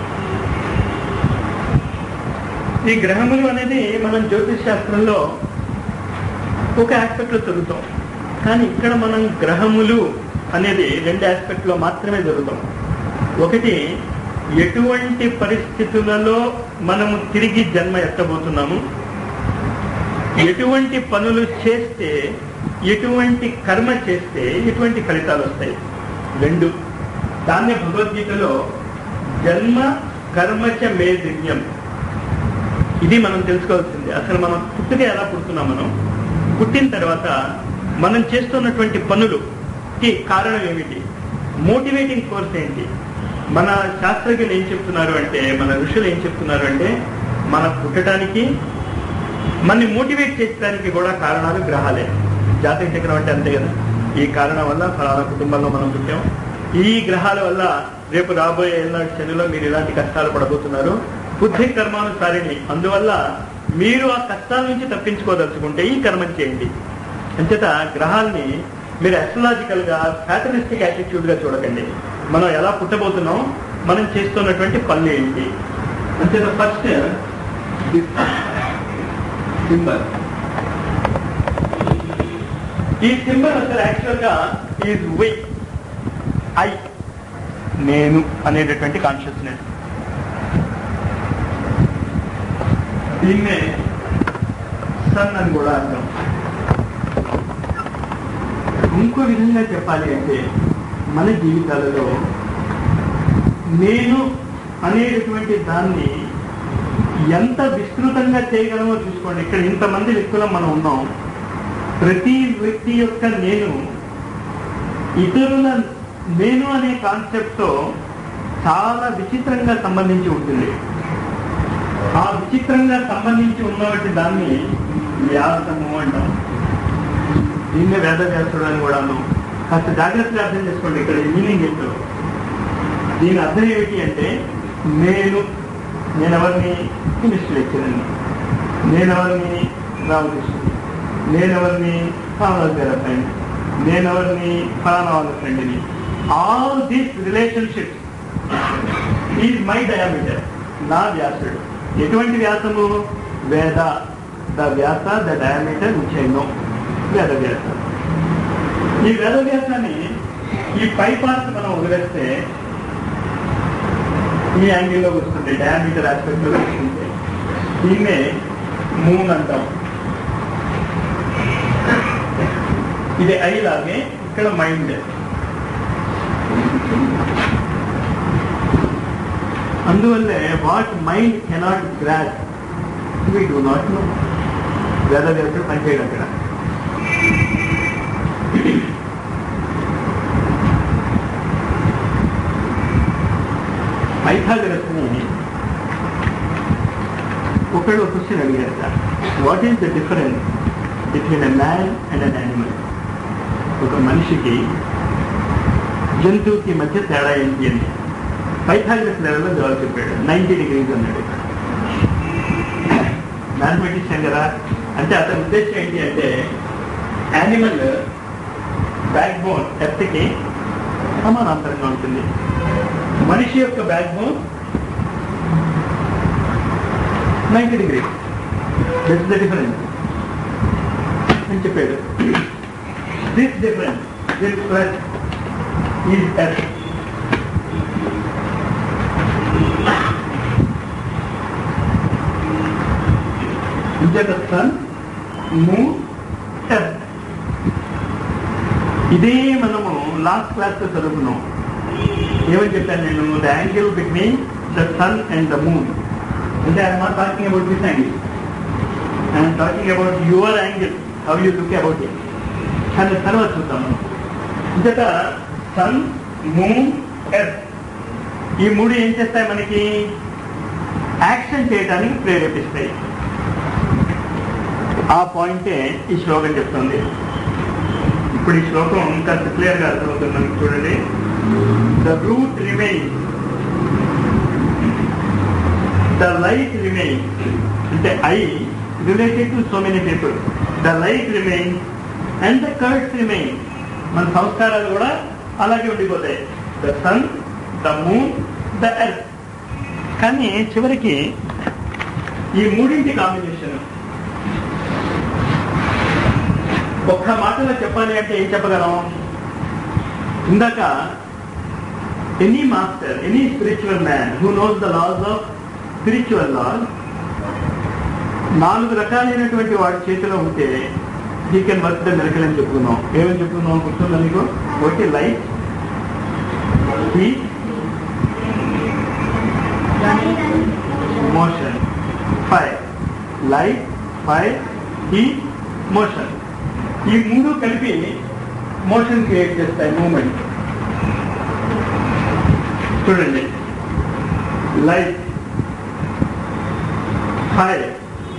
ఈ గ్రహములు అనేది మనం జ్యోతిష్ శాస్త్రంలో ఒక ఆస్పెక్ట్ లో చదువుతాం కానీ ఇక్కడ మనం గ్రహములు అనేది రెండు ఆస్పెక్ట్ లో మాత్రమే చదువుతాం ఒకటి ఎటువంటి పరిస్థితులలో మనము తిరిగి జన్మ ఎత్తబోతున్నాము ఎటువంటి పనులు చేస్తే ఎటువంటి కర్మ చేస్తే ఎటువంటి ఫలితాలు వస్తాయి రెండు దాన్ని భగవద్గీతలో జన్మ కర్మచ మే దివ్యం ఇది మనం తెలుసుకోవాల్సింది అసలు మనం పుట్టితే ఎలా పుడుతున్నాం మనం పుట్టిన తర్వాత మనం చేస్తున్నటువంటి పనులుకి కారణం ఏమిటి మోటివేటింగ్ ఫోర్స్ ఏంటి మన శాస్త్రజ్ఞులు ఏం చెప్తున్నారు అంటే మన ఋషులు ఏం చెప్తున్నారు అంటే మన పుట్టడానికి మనని మోటివేట్ చేయడానికి కూడా కారణాలు గ్రహాలే జాతక చక్రం అంటే అంతే కదా ఈ కారణం వల్ల ఫలానా కుటుంబంలో మనం పుట్టాం ఈ గ్రహాల వల్ల రేపు రాబోయే ఏళ్ళనాటి శనిలో మీరు ఇలాంటి కష్టాలు పడబోతున్నారు బుద్ధి కర్మానుసారిణి అందువల్ల మీరు ఆ కష్టాల నుంచి తప్పించుకోదలుచుకుంటే ఈ కర్మం చేయండి అంచేత గ్రహాల్ని మీరు అస్ట్రలాజికల్ గా ఫ్యాటలిస్టిక్ యాటిట్యూడ్ గా చూడకండి మనం ఎలా పుట్టబోతున్నాం మనం చేస్తున్నటువంటి పనులు ఏంటి అంచేత ఫస్ట్ సింబల్ ఈ సింబల్ అసలు యాక్చువల్ గా ఈజ్ వి ఐ నేను అనేటటువంటి కాన్షియస్నెస్ దీన్నే సన్ అని కూడా అంటాం ఇంకో విధంగా చెప్పాలి అంటే మన జీవితాలలో నేను అనేటటువంటి దాన్ని ఎంత విస్తృతంగా చేయగలమో చూసుకోండి ఇక్కడ ఇంతమంది వ్యక్తులం మనం ఉన్నాం ప్రతి వ్యక్తి యొక్క నేను ఇతరుల నేను అనే కాన్సెప్ట్ తో చాలా విచిత్రంగా సంబంధించి ఉంటుంది ఆ విచిత్రంగా సంబంధించి ఉన్నటువంటి దాన్ని వ్యాసము అంటాం దీన్నే వేద వ్యాసుడు అని కూడాను కాస్త జాగ్రత్తగా అర్థం చేసుకోండి ఇక్కడ మీనింగ్ ఏంటో దీని అర్థం ఏమిటి అంటే నేను నేనెవరిని కెమిస్ట్రీ లెక్చరర్ని నేనెవరిని రామకృష్ణుని నేనెవరిని కామరాజ్ గారి ఫ్రెండ్ నేనెవరిని ఫలానా వాళ్ళ ఫ్రెండ్ని all these relationship is my diameter నా వ్యాసుడు ఎటువంటి వ్యాసము Veda the Vyasa the diameter which I know Veda Vyasa ఈ వేద వ్యాసాన్ని ఈ పై పార్ట్ మనం వదిలేస్తే ఈ యాంగిల్లో వస్తుంది డయామీటర్ ఆస్పెక్ట్ లో వస్తుంది దీన్నే మూన్ అంటాం ఇది ఐ లాగే ఇక్కడ మైండ్ అందువల్లే what mind cannot grasp we do not know Veda వ్యాసుడు పనిచేయడం అక్కడ పైథాగరస్ని ఒకడు క్వశ్చన్ అడిగారు sir what is the difference between a man and an animal ఒక మనిషికి జంతువుకి మధ్య తేడా ఏంటి అని పైథాగరస్ లెవెల్లో జవాబు చెప్పాడు నైంటీ డిగ్రీస్ అన్నాడు మ్యాథమెటిక్స్ కదా అంటే అతని ఉద్దేశం ఏంటి అంటే యానిమల్ బ్యాక్ బోన్ ఎర్త్కి సమానాంతరంగా ఉంటుంది మనిషి యొక్క backbone ninety degree that's the difference అని చెప్పాడు this difference this plus is earth ఇంచేత సన్ మూన్ ఎర్త్ ఇదే మనము లాస్ట్ క్లాస్ లో చదువుకున్నాం ఏమని చెప్పాను నేను the angle between the sun and the moon అంటే I'm not talking about this angle I'm talking about your angle how you look about it కానీ తర్వాత చూద్దాం మనం ఇంతట సన్ మూన్ ఎర్త్ ఈ మూడు ఏం చేస్తాయి మనకి యాక్షన్ చేయడానికి ప్రేరేపిస్తాయి ఆ పాయింటే ఈ శ్లోకం చెప్తుంది ఇప్పుడు ఈ శ్లోకం ఇంకా క్లియర్ గా అర్థమవుతుంది మనకి చూడండి the root remain the light remain అంటే I related to so many people the light remain and the curds remain మన సంస్కారాలు కూడా అలాగే ఉండిపోతాయి the sun the moon the earth కానీ చివరికి ఈ మూడింటి కాంబినేషన్ ఒక్క మాటలో చెప్పాలి అంటే ఏం చెప్పగలం ఇందాక any master any spiritual man who knows the laws of spiritual laws నాలుగు రకాలైనటువంటి వాడి చేతిలో ఉంటే he can work the miracle అని చెప్పుకున్నాం ఏమని చెప్పుకున్నాం గుర్తుందా మీకు ఒకటి light heat motion fire light fire heat motion ఈ మూడు కలిపి మోషన్ క్రియేట్ చేస్తాయి మూమెంట్ చూడండి లైట్ ఫైర్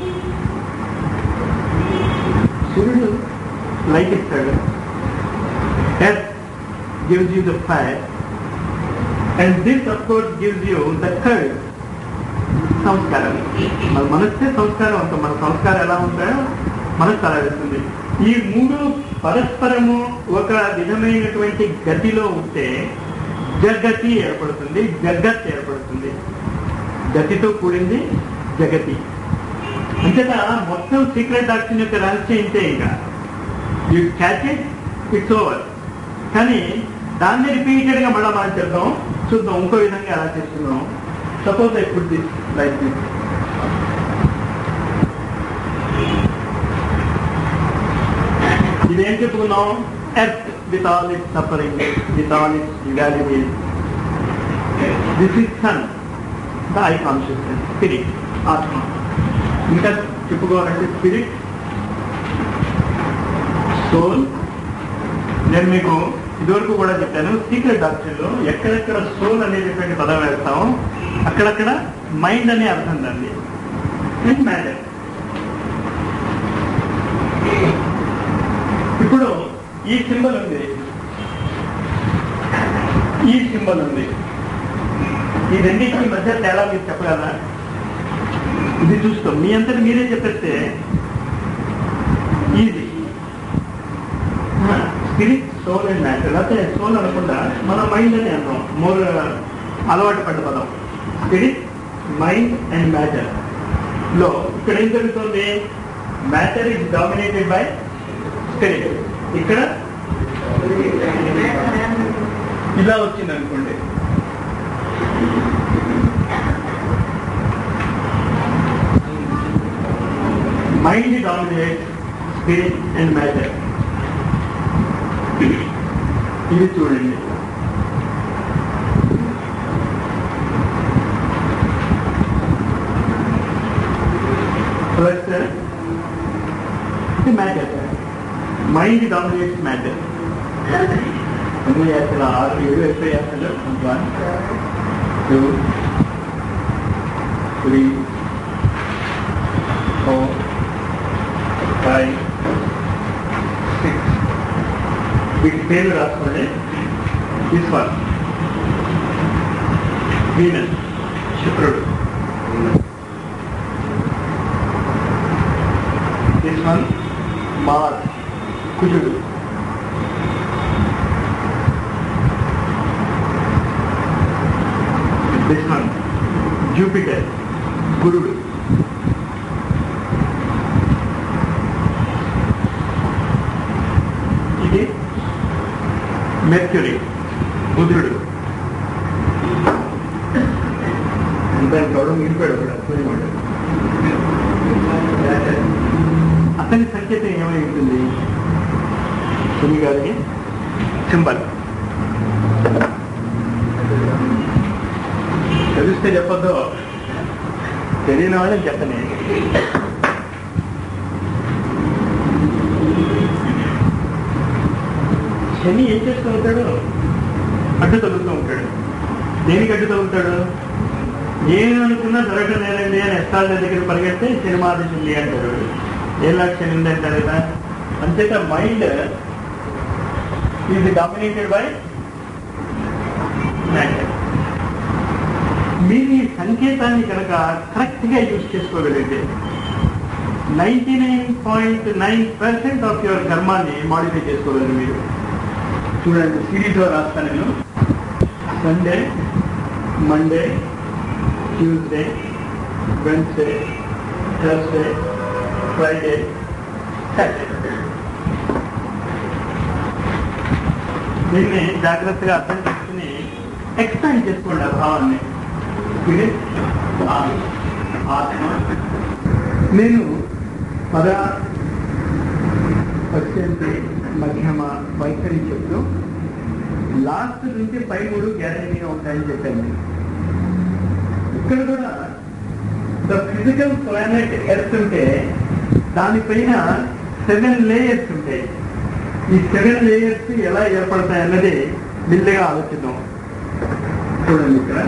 సూర్యుడు లైట్ ఇస్తాడు earth gives you the fire and this of course gives you the curd సంస్కారం మన మనస్సే సంస్కారం అంత మన సంస్కారం ఎలా ఉంటాయో మనస్సు అలా వెళ్తుంది ఈ మూడు పరస్పరము ఒక విధమైనటువంటి గతిలో ఉంటే జగతి ఏర్పడుతుంది జగత్ ఏర్పడుతుంది గతితో కూడింది జగతి అంతేత మొత్తం సీక్రెట్ డాక్టర్ యొక్క రహస్యం ఇంతే ఇంకా you catch it it's over కానీ దాన్ని రిపీటెడ్ గా మళ్ళీ మనం చెప్తాం చూద్దాం ఇంకో విధంగా ఎలా చేస్తున్నాం suppose I food this like this ఇదేం చెప్పుకున్నాం earth with all it suffering with all it duality this is sun the I consciousness spirit ఆత్మ ఇంకా చెప్పుకోవాలంటే స్పిరిట్ సోల్ నేను మీకు ఇదివరకు కూడా చెప్పాను సీక్రెట్ డాక్టర్లో ఎక్కడెక్కడ సోల్ అనేటటువంటి పదం వేస్తామో అక్కడక్కడ మైండ్ అనే అర్థం దాన్ని ఇట్ మ్యాటర్ ఇప్పుడు ఈ సింబల్ ఉంది ఈ సింబల్ ఉంది ఈ రెండింటి మధ్య తేడా మీరు చెప్పగలరా ఇది చూస్తాం మీ అంతటి మీరే చెప్పేస్తే easy spirit soul and matter లేకపోతే సోల్ అనకుండా మన మైండ్ అని అంటాం మోర్ అలవాటు పడ్డ పదం స్పిరిట్ మైండ్ అండ్ మ్యాటర్ లో ఇక్కడ ఏం జరుగుతుంది matter is dominated by spirit ఇక్కడ ఇలా వచ్చింది అనుకోండి mind dominate spirit and matter ఇది చూడండి plus matter mind dominates matter ఎన్ని చేస్తారు ఆరు ఏడు ఎక్కువ చేస్తారు one two three four five six వీటి పేర్లు రాసుకోండి దిస్ వన్ వీనస్ శుక్రుడు దిస్ వన్ మార్స్ కుజుడు దిస్ వన్ జూపిటర్ గురుడు ఇది మెర్క్యూరీ బుధుడు దాని గౌరవం మిగిలిపోయాడు కూడా సూర్యమండు అతని సంకేతం ఏమై ఉంటుంది సుమి గారికి సింబల్ తెలిస్తే చెప్పొద్దు తెలియని వాళ్ళని చెప్పని శని ఏం చేస్తూ ఉంటాడు అడ్డు తగులుతూ ఉంటాడు దేనికి అడ్డు తగులుతాడు ఏమి అనుకున్నా జరగడం లేదండి అని ఎస్టాల్ దగ్గర పరిగెడితే సినిమా ఆడిస్తుంది అంటాడు ఏ లక్ష్యం ఉంది అంటారు కదా అంతేత mind is dominated by matter మీరు ఈ సంకేతాన్ని కనుక కరెక్ట్ గా యూజ్ చేసుకోగలిగితే ninety nine point nine percent of your కర్మాన్ని మాడిఫై చేసుకోగలరు మీరు చూడండి సిరీస్లో రాస్తాను నేను Sunday Monday Tuesday Wednesday Thursday Friday Saturday దీన్ని జాగ్రత్తగా అర్థం చేసుకుని ఎక్స్పాండ్ చేసుకోండి ఆ భావాన్ని స్పిరిట్ ఆత్మ నేను పద పర్సెంట్ మధ్యమ వైఖరి చెప్తూ లాస్ట్ నుంచి పై మూడు గ్యారంటీగా ఉంటాయని చెప్పాను నేను. ఇక్కడ కూడా ద ఫిజికల్ ప్లానెట్ ఎర్త్ ఉంటే దానిపైన సెవెన్ లేయర్స్ ఉంటాయి ఈ సెవెన్ లేయర్స్ ఎలా ఏర్పడతాయి అన్నది మెల్లగా ఆలోచిద్దాం చూడండి ఇక్కడ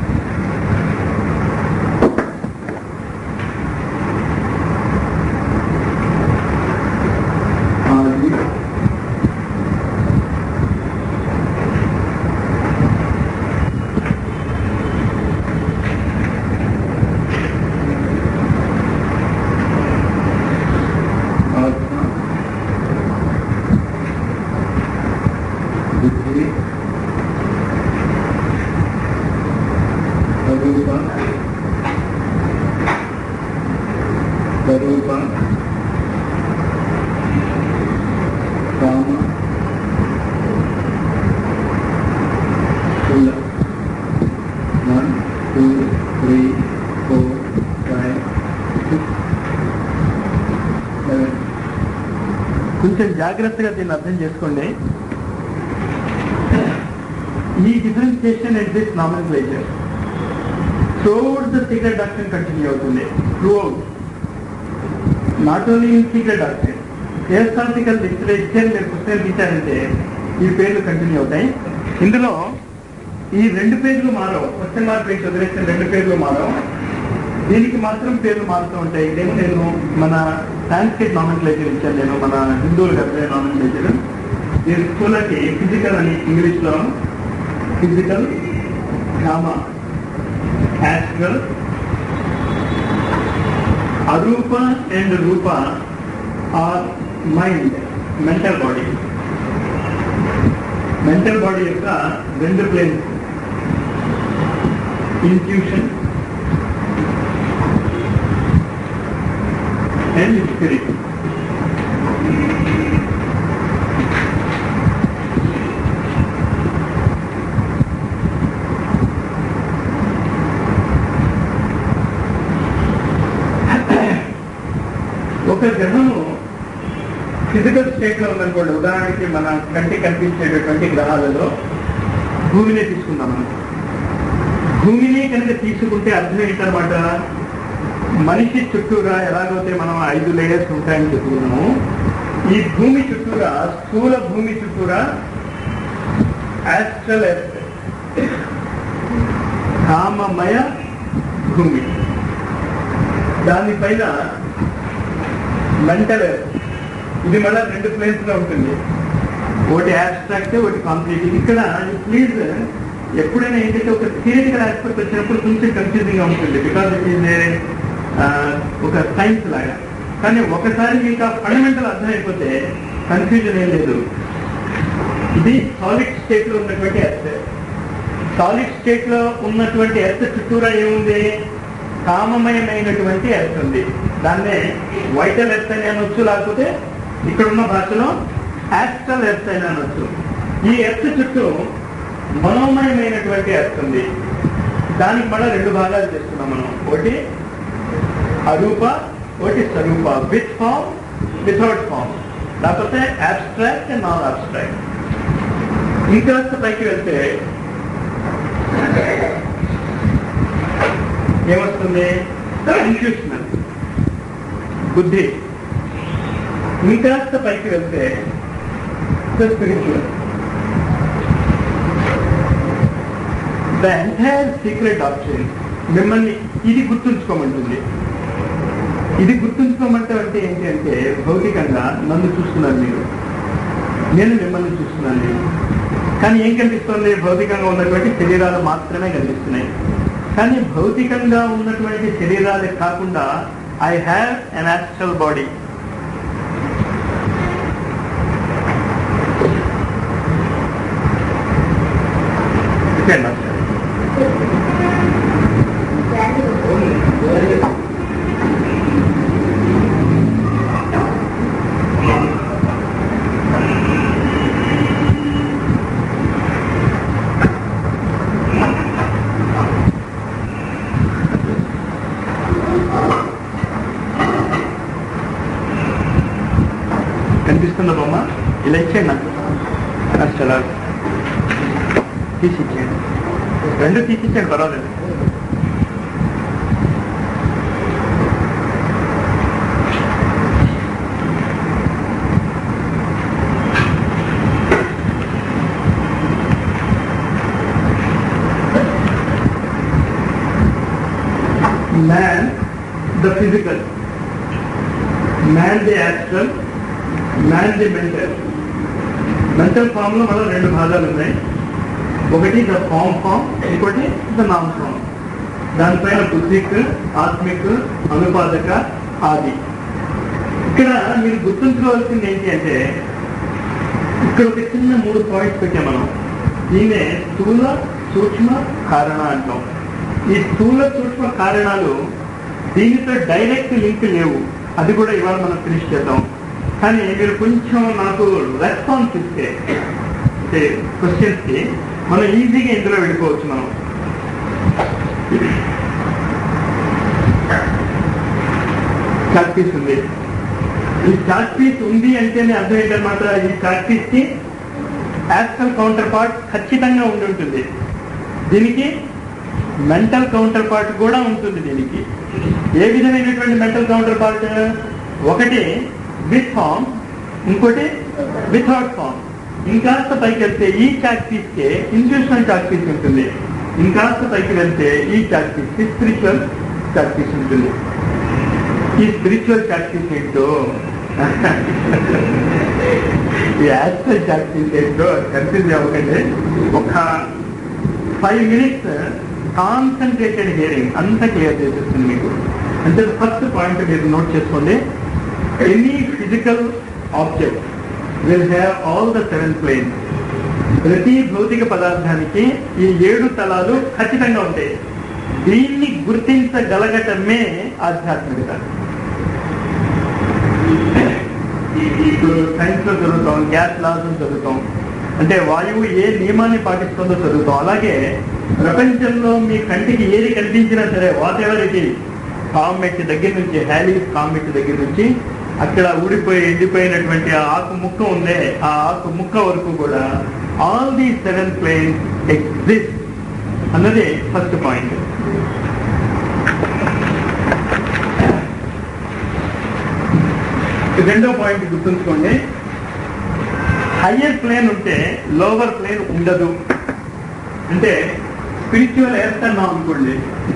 ఆది ఆత్మ బుద్ధి స్వరూప స్వరూప కామ కుల one two three four five six seven కొంచెం జాగ్రత్తగా దీన్ని అర్థం చేసుకోండి ఈ differentiation and this nomenclature throughout the secret doctrine continue అవుతుంది throughout not only in secret doctrine theosophical literature మీరు పుస్తకం తీశారంటే ఈ పేర్లు కంటిన్యూ అవుతాయి ఇందులో ఈ రెండు పేర్లు మారవు క్వశ్చన్ మార్క్ పేజ్ వదిలేసిన రెండు పేర్లు మారవు దీనికి మాత్రం పేర్లు మారుతూ ఉంటాయి ఇదేమో నేను మన సాంస్క్రిట్ నామినిక్లేచర్ ఇచ్చాను నేను మన హిందువులు కలిపే నామినిక్లేచర్ దీని స్కూల్కి ఫిజికల్ అని ఇంగ్లీష్ లో ఫిజికల్ కామా యాస్ట్రల్ అరూప అండ్ రూప or mind mental body mental body యొక్క రెండు ప్లేన్స్ ఇన్ట్యూషన్ అండ్ స్పిరిట్ ఒక గ్రహము ఫిజికల్ స్టేట్ లో ఉందనుకోండి ఉదాహరణకి మన కంటి కనిపించేటటువంటి గ్రహాలలో భూమిని తీసుకుందాం మనం భూమిని కనుక తీసుకుంటే అర్థం ఏంటన్నమాట మనిషి చుట్టూరా ఎలాగైతే మనం ఐదు లేయర్స్ ఉంటాయని చెప్పుకున్నాము ఈ భూమి చుట్టూరా స్థూల భూమి చుట్టూరా యాస్ట్రల్ ఎర్త్ కామమయ భూమి దానిపైన మెంటల్ ఎర్త్ ఇది మళ్ళీ రెండు ప్లేన్స్ లో ఉంటుంది ఒకటి యాబ్స్ట్రాక్ట్ ఒకటి కాంప్లీట్ ఇక్కడ ప్లీజ్ ఎప్పుడైనా ఏంటంటే ఒక థియరిటికల్ ఆస్పెక్ట్ వచ్చినప్పుడు కొంచెం కన్ఫ్యూజింగ్ గా ఉంటుంది బికాజ్ ఇట్ ఈజ్ ఒక సైన్స్ లాగా కానీ ఒకసారి మీకు ఆ ఫండమెంటల్ అర్థమైపోతే కన్ఫ్యూజన్ ఏం లేదు ఇది సాలిడ్ స్టేట్ లో ఉన్నటువంటి ఎర్త్ సాలిడ్ స్టేట్ లో ఉన్నటువంటి ఎర్త్ చుట్టూరా ఏముంది కామమయమైనటువంటి ఎర్త్ ఉంది దాన్నే వైటల్ ఎర్త్ అని అనొచ్చు లేకపోతే ఇక్కడ ఉన్న భాషలో యాస్ట్రల్ ఎర్త్ అని అనొచ్చు ఈ ఎర్త్ చుట్టూ మనోమయమైనటువంటి ఎర్త్ ఉంది దానికి మళ్ళీ రెండు భాగాలు చేస్తున్నాం మనం ఒకటి అరూప ఒకటి స్వరూప విత్ ఫామ్ వితౌట్ ఫామ్ లేకపోతే అబ్స్ట్రాక్ట్ అండ్ నాన్ అబ్స్ట్రాక్ట్ ఇంకా పైకి వెళ్తే ఏమొస్తుంది ఇన్ఫ్యూషనల్ బుద్ధి ఇంకాస్త పైకి వెళ్తే spiritual the entire secret option మిమ్మల్ని ఇది గుర్తుంచుకోమంటుంది ఇది గుర్తుంచుకోమంటే అంటే ఏంటి అంటే భౌతికంగా నన్ను చూస్తున్నారు మీరు నేను మిమ్మల్ని చూస్తున్నాను నేను కానీ ఏం కనిపిస్తుంది భౌతికంగా ఉన్నటువంటి శరీరాలు మాత్రమే కనిపిస్తున్నాయి కానీ భౌతికంగా ఉన్నటువంటి శరీరాలే కాకుండా I have an actual body కనిపిస్తుందా బొమ్మ ఇలా ఇచ్చేయండి నాకు ఫస్ట్ అలా తీసి ఇచ్చేయండి రెండు తీసి ఇచ్చేయండి పర్వాలేదు man the physical man the actual man the mental mental form లో మనం రెండు భాగాలు ఉన్నాయి ఒకటి ద ఫామ్ ఫామ్ ఇంకోటి ద నామ్ ఫామ్ దానిపైన బుద్ధిక్ ఆత్మిక్ అనుపాదక ఆది ఇక్కడ మీరు గుర్తుంచుకోవాల్సింది ఏంటి అంటే ఇక్కడ ఒక చిన్న మూడు పాయింట్స్ పెట్టాం మనం దీన్నే స్థూల సూక్ష్మ కారణ అంటాం ఈ స్థూల సూక్ష్మ కారణాలు దీనితో డైరెక్ట్ లింక్ లేవు అది కూడా ఇవాళ మనం ఫినిష్ చేద్దాం కానీ మీరు కొంచెం నాకు రెస్పాన్స్ ఇస్తే అంటే క్వశ్చన్స్ కి మనం ఈజీగా ఇందులో వెళ్ళిపోవచ్చు మనం చాక్ పీస్ ఉంది ఈ చాక్ పీస్ ఉంది అంటేనే అర్థం ఏంటన్నమాట ఈ చాక్ పీస్ కి యాక్చువల్ కౌంటర్ పార్ట్ ఖచ్చితంగా ఉండి ఉంటుంది దీనికి మెంటల్ కౌంటర్ పార్ట్ కూడా ఉంటుంది దీనికి ఏ విధమైనటువంటి మెంటల్ కౌంటర్ పార్ట్ ఒకటి విత్ ఫామ్ ఇంకోటి వితౌట్ ఫామ్ ఇంకాస్త పైకి వెళ్తే ఈ చాక్ పీస్ కి ఇంట్యూషనల్ చాక్ పీస్ ఉంటుంది ఇంకాస్త పైకి వెళ్తే ఈ చాక్ పీస్ కి స్పిరిచువల్ చాక్ పీస్ ఉంటుంది ఈ స్పిరిచువల్ చాక్ పీస్ ఏంటో ఈ యాక్చువల్ చాక్ పీస్ ఏంటో కన్ఫ్యూజ్ అవ్వకండి ఒక ఫైవ్ మినిట్స్ కాన్సన్ట్రేటెడ్ హియరింగ్ అంతా క్లియర్ చేసేస్తుంది మీకు అంటే ఫస్ట్ పాయింట్ మీరు నోట్ చేసుకోండి any physical object will have all the seven planes ప్రతి భౌతిక పదార్థానికి ఈ ఏడు తలాలు ఖచ్చితంగా ఉంటాయి దీన్ని గుర్తించగలగటమే ఆధ్యాత్మికత ఇప్పుడు సైన్స్ లో చదువుతాం గ్యాస్ లాస్ చదువుతాం అంటే వాయువు ఏ నియమాన్ని పాటిస్తుందో చదువుతాం అలాగే ప్రపంచంలో మీ కంటికి ఏది కనిపించినా సరే వాట్ ఎవర్ ఇది కామెట్ దగ్గర నుంచి హ్యాలీస్ కామెట్ దగ్గర నుంచి అక్కడ ఊడిపోయి ఎండిపోయినటువంటి ఆ ఆకు ముక్క ఉందే ఆ ఆకు ముక్క వరకు కూడా all the seven planes exist అన్నది ఫస్ట్ పాయింట్ రెండో పాయింట్ గుర్తుంచుకోండి హయ్యర్ ప్లేన్ ఉంటే లోవర్ ప్లేన్ ఉండదు అంటే స్పిరిచువల్ ఎర్త్ అన్నాం అనుకోండి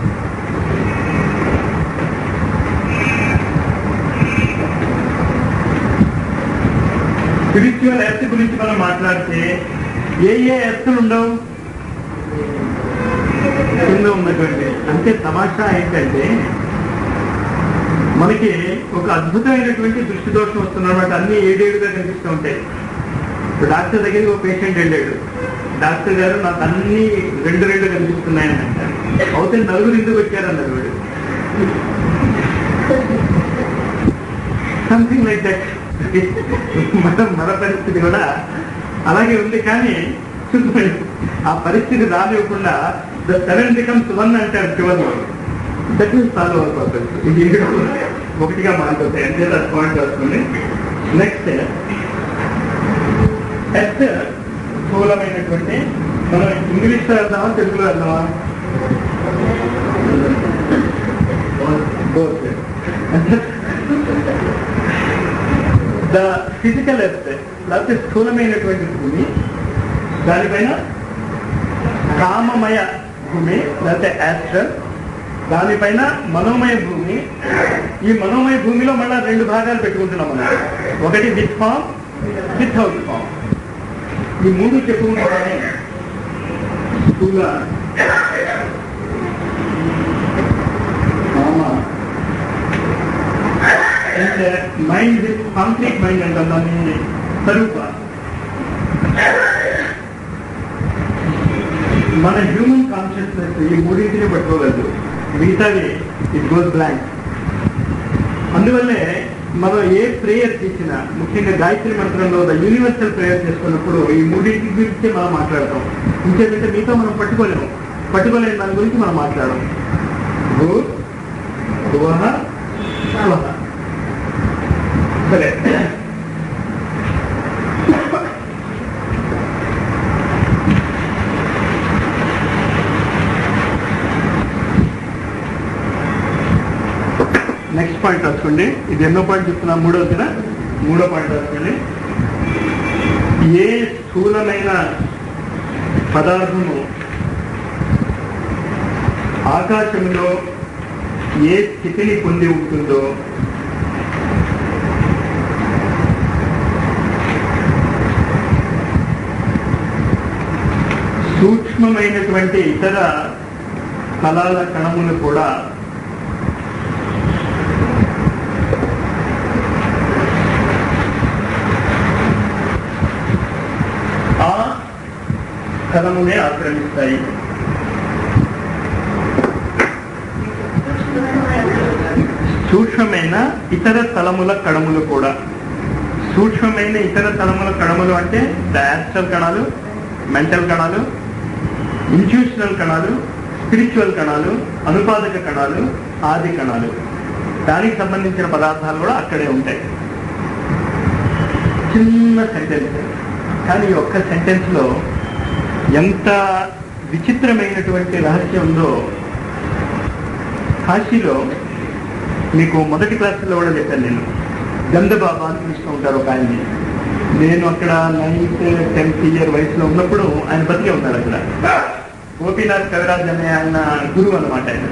స్పిరిచువల్ ఎర్త్ గురించి మనం మాట్లాడితే ఏ ఏ ఎర్త్లు ఉండవు కింద ఉన్నటువంటి అంటే తమాషా ఏంటంటే మనకి ఒక అద్భుతమైనటువంటి దృష్టి దోషం వస్తున్నమాట అన్ని ఏడేడుగా కనిపిస్తూ ఉంటాయి ఇప్పుడు డాక్టర్ దగ్గరికి ఒక పేషెంట్ వెళ్ళాడు డాక్టర్ గారు నాకు అన్ని రెండు రెండు కనిపిస్తున్నాయని అంటారు అవుతే నలుగురు ఎందుకు వచ్చారన్నారు వీడు సంథింగ్ లైక్ దట్ మన మన పరిస్థితి కూడా అలాగే ఉంది కానీ ఆ పరిస్థితి రానివ్వకుండా ద సెవెన్ బికమ్స్ వన్ అంటారు చివరిలో దట్ మీన్స్ సాల్వ్ అయిపోతుంది ఇది ఒకటిగా మారిపోతాయి అంటే అది పాయింట్ వస్తుంది నెక్స్ట్ ఎస్ స్థూలమైనటువంటి మనం ఇంగ్లీష్ లో వెళ్దామా తెలుగులో వెళ్దామా ద ఫిజికల్ ఎర్త్ లేకపోతే స్థూలమైనటువంటి భూమి దానిపైన కామమయ భూమి లేకపోతే యాస్ట్రల్ దానిపైన మనోమయ భూమి ఈ మనోమయ భూమిలో మళ్ళా రెండు భాగాలు పెట్టుకుంటున్నాం మనం ఒకటి with form without form ఈ మూడు చెప్పుకుంటున్నానే స్థూల కామ and mind with concrete mind అంటాం దాన్ని స్వరూప మన హ్యూమన్ కాన్షియస్నెస్ ఈ మూడింటిని పట్టుకోగలదు మిగతాది ఇట్ గోస్ బ్లాంక్ అందువల్లే మనం ఏ ప్రేయర్ చేసినా ముఖ్యంగా గాయత్రి మంత్రంలో యూనివర్సల్ ప్రేయర్ చేసుకున్నప్పుడు ఈ మూడింటి గురించి మనం మాట్లాడతాం ఇంకేంటంటే మీతో మనం పట్టుకోలేము పట్టుకోలేని దాని గురించి మనం మాట్లాడడం భూ భువః స్వః. సరే నెక్స్ట్ పాయింట్ రాసుకోండి ఇది ఎన్నో పాయింట్ చెప్తున్నా మూడోదిన మూడో పాయింట్ రాసుకోండి ఏ స్థూలమైన పదార్థము ఆకాశంలో ఏ స్థితిని పొంది ఉంటుందో సూక్ష్మమైనటువంటి ఇతర కళల కణములు కూడా ఆ స్థలమునే ఆక్రమిస్తాయి సూక్ష్మమైన ఇతర తలముల కణములు కూడా సూక్ష్మమైన ఇతర తలముల కణములు అంటే డయాస్ట్రల్ కణాలు మెంటల్ కణాలు ఇంట్యూషనల్ కణాలు స్పిరిచువల్ కణాలు అనుపాదక కణాలు ఆది కణాలు దానికి సంబంధించిన పదార్థాలు కూడా అక్కడే ఉంటాయి చిన్న సెంటెన్స్ కానీ ఈ ఒక్క సెంటెన్స్ లో ఎంత విచిత్రమైనటువంటి రహస్యం ఉందో కాశీలో మీకు మొదటి క్లాసులో కూడా చెప్పాను నేను గంధబాబా అని పిలుస్తూ ఉంటారు ఒక ఆయన్ని నేను అక్కడ నైన్త్ టెన్త్ ఇయర్ వయసులో ఉన్నప్పుడు ఆయన బతికే ఉన్నాడు అక్కడ గోపీనాథ్ కవిరాజ్ అనే ఆయన గురువు అనమాట ఆయన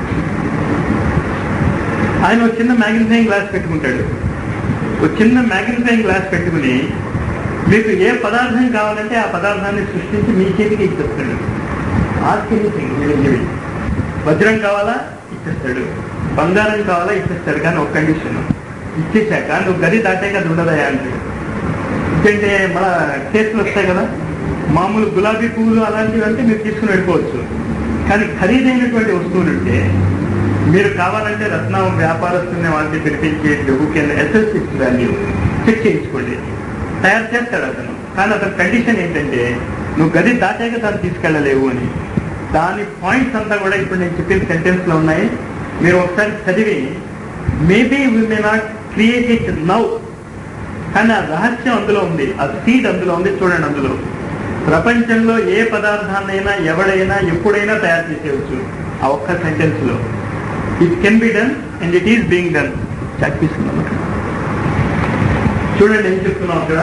ఆయన ఒక చిన్న మ్యాగ్నిఫైయింగ్ గ్లాస్ పెట్టుకుంటాడు ఒక చిన్న మ్యాగ్నిఫైయింగ్ గ్లాస్ పెట్టుకుని మీకు ఏ పదార్థం కావాలంటే ఆ పదార్థాన్ని సృష్టించి మీ చేతికి ఇచ్చేస్తాడు ఆశ్చర్యం వజ్రం కావాలా ఇచ్చేస్తాడు బంగారం కావాలా ఇచ్చేస్తాడు కానీ ఒక కండిషన్ ఇచ్చేసాక నువ్వు గది దాటాక అది ఉండదయా అంటే ఎందుకంటే మన చేతులు వస్తాయి కదా మామూలు గులాబీ పువ్వులు అలాంటివి అంటే మీరు తీసుకుని వెళ్ళిపోవచ్చు కానీ ఖరీదైనటువంటి వస్తువులు ఉంటే మీరు కావాలంటే రత్నం వ్యాపారస్తుని వాళ్ళని పిలిపించి who can assess its value check చేయించుకోండి తయారు చేస్తాడు అతను కానీ అతని కండిషన్ ఏంటంటే నువ్వు గది దాటాక దాన్ని తీసుకెళ్ళలేవు అని దాని పాయింట్స్ అంతా కూడా ఇప్పుడు నేను చెప్పిన సెంటెన్స్ లో ఉన్నాయి మీరు ఒకసారి చదివి maybe we may not create it now కానీ ఆ రహస్యం అందులో ఉంది ఆ సీడ్ అందులో ఉంది చూడండి అందులో ప్రపంచంలో ఏ పదార్థాన్నైనా ఎవడైనా ఎప్పుడైనా తయారు చేసేయచ్చు ఆ ఒక్క సెంటెన్స్ లో it can be done and it is being done చక్కిస్తున్నాం చూడండి ఏం చెప్తున్నాం అక్కడ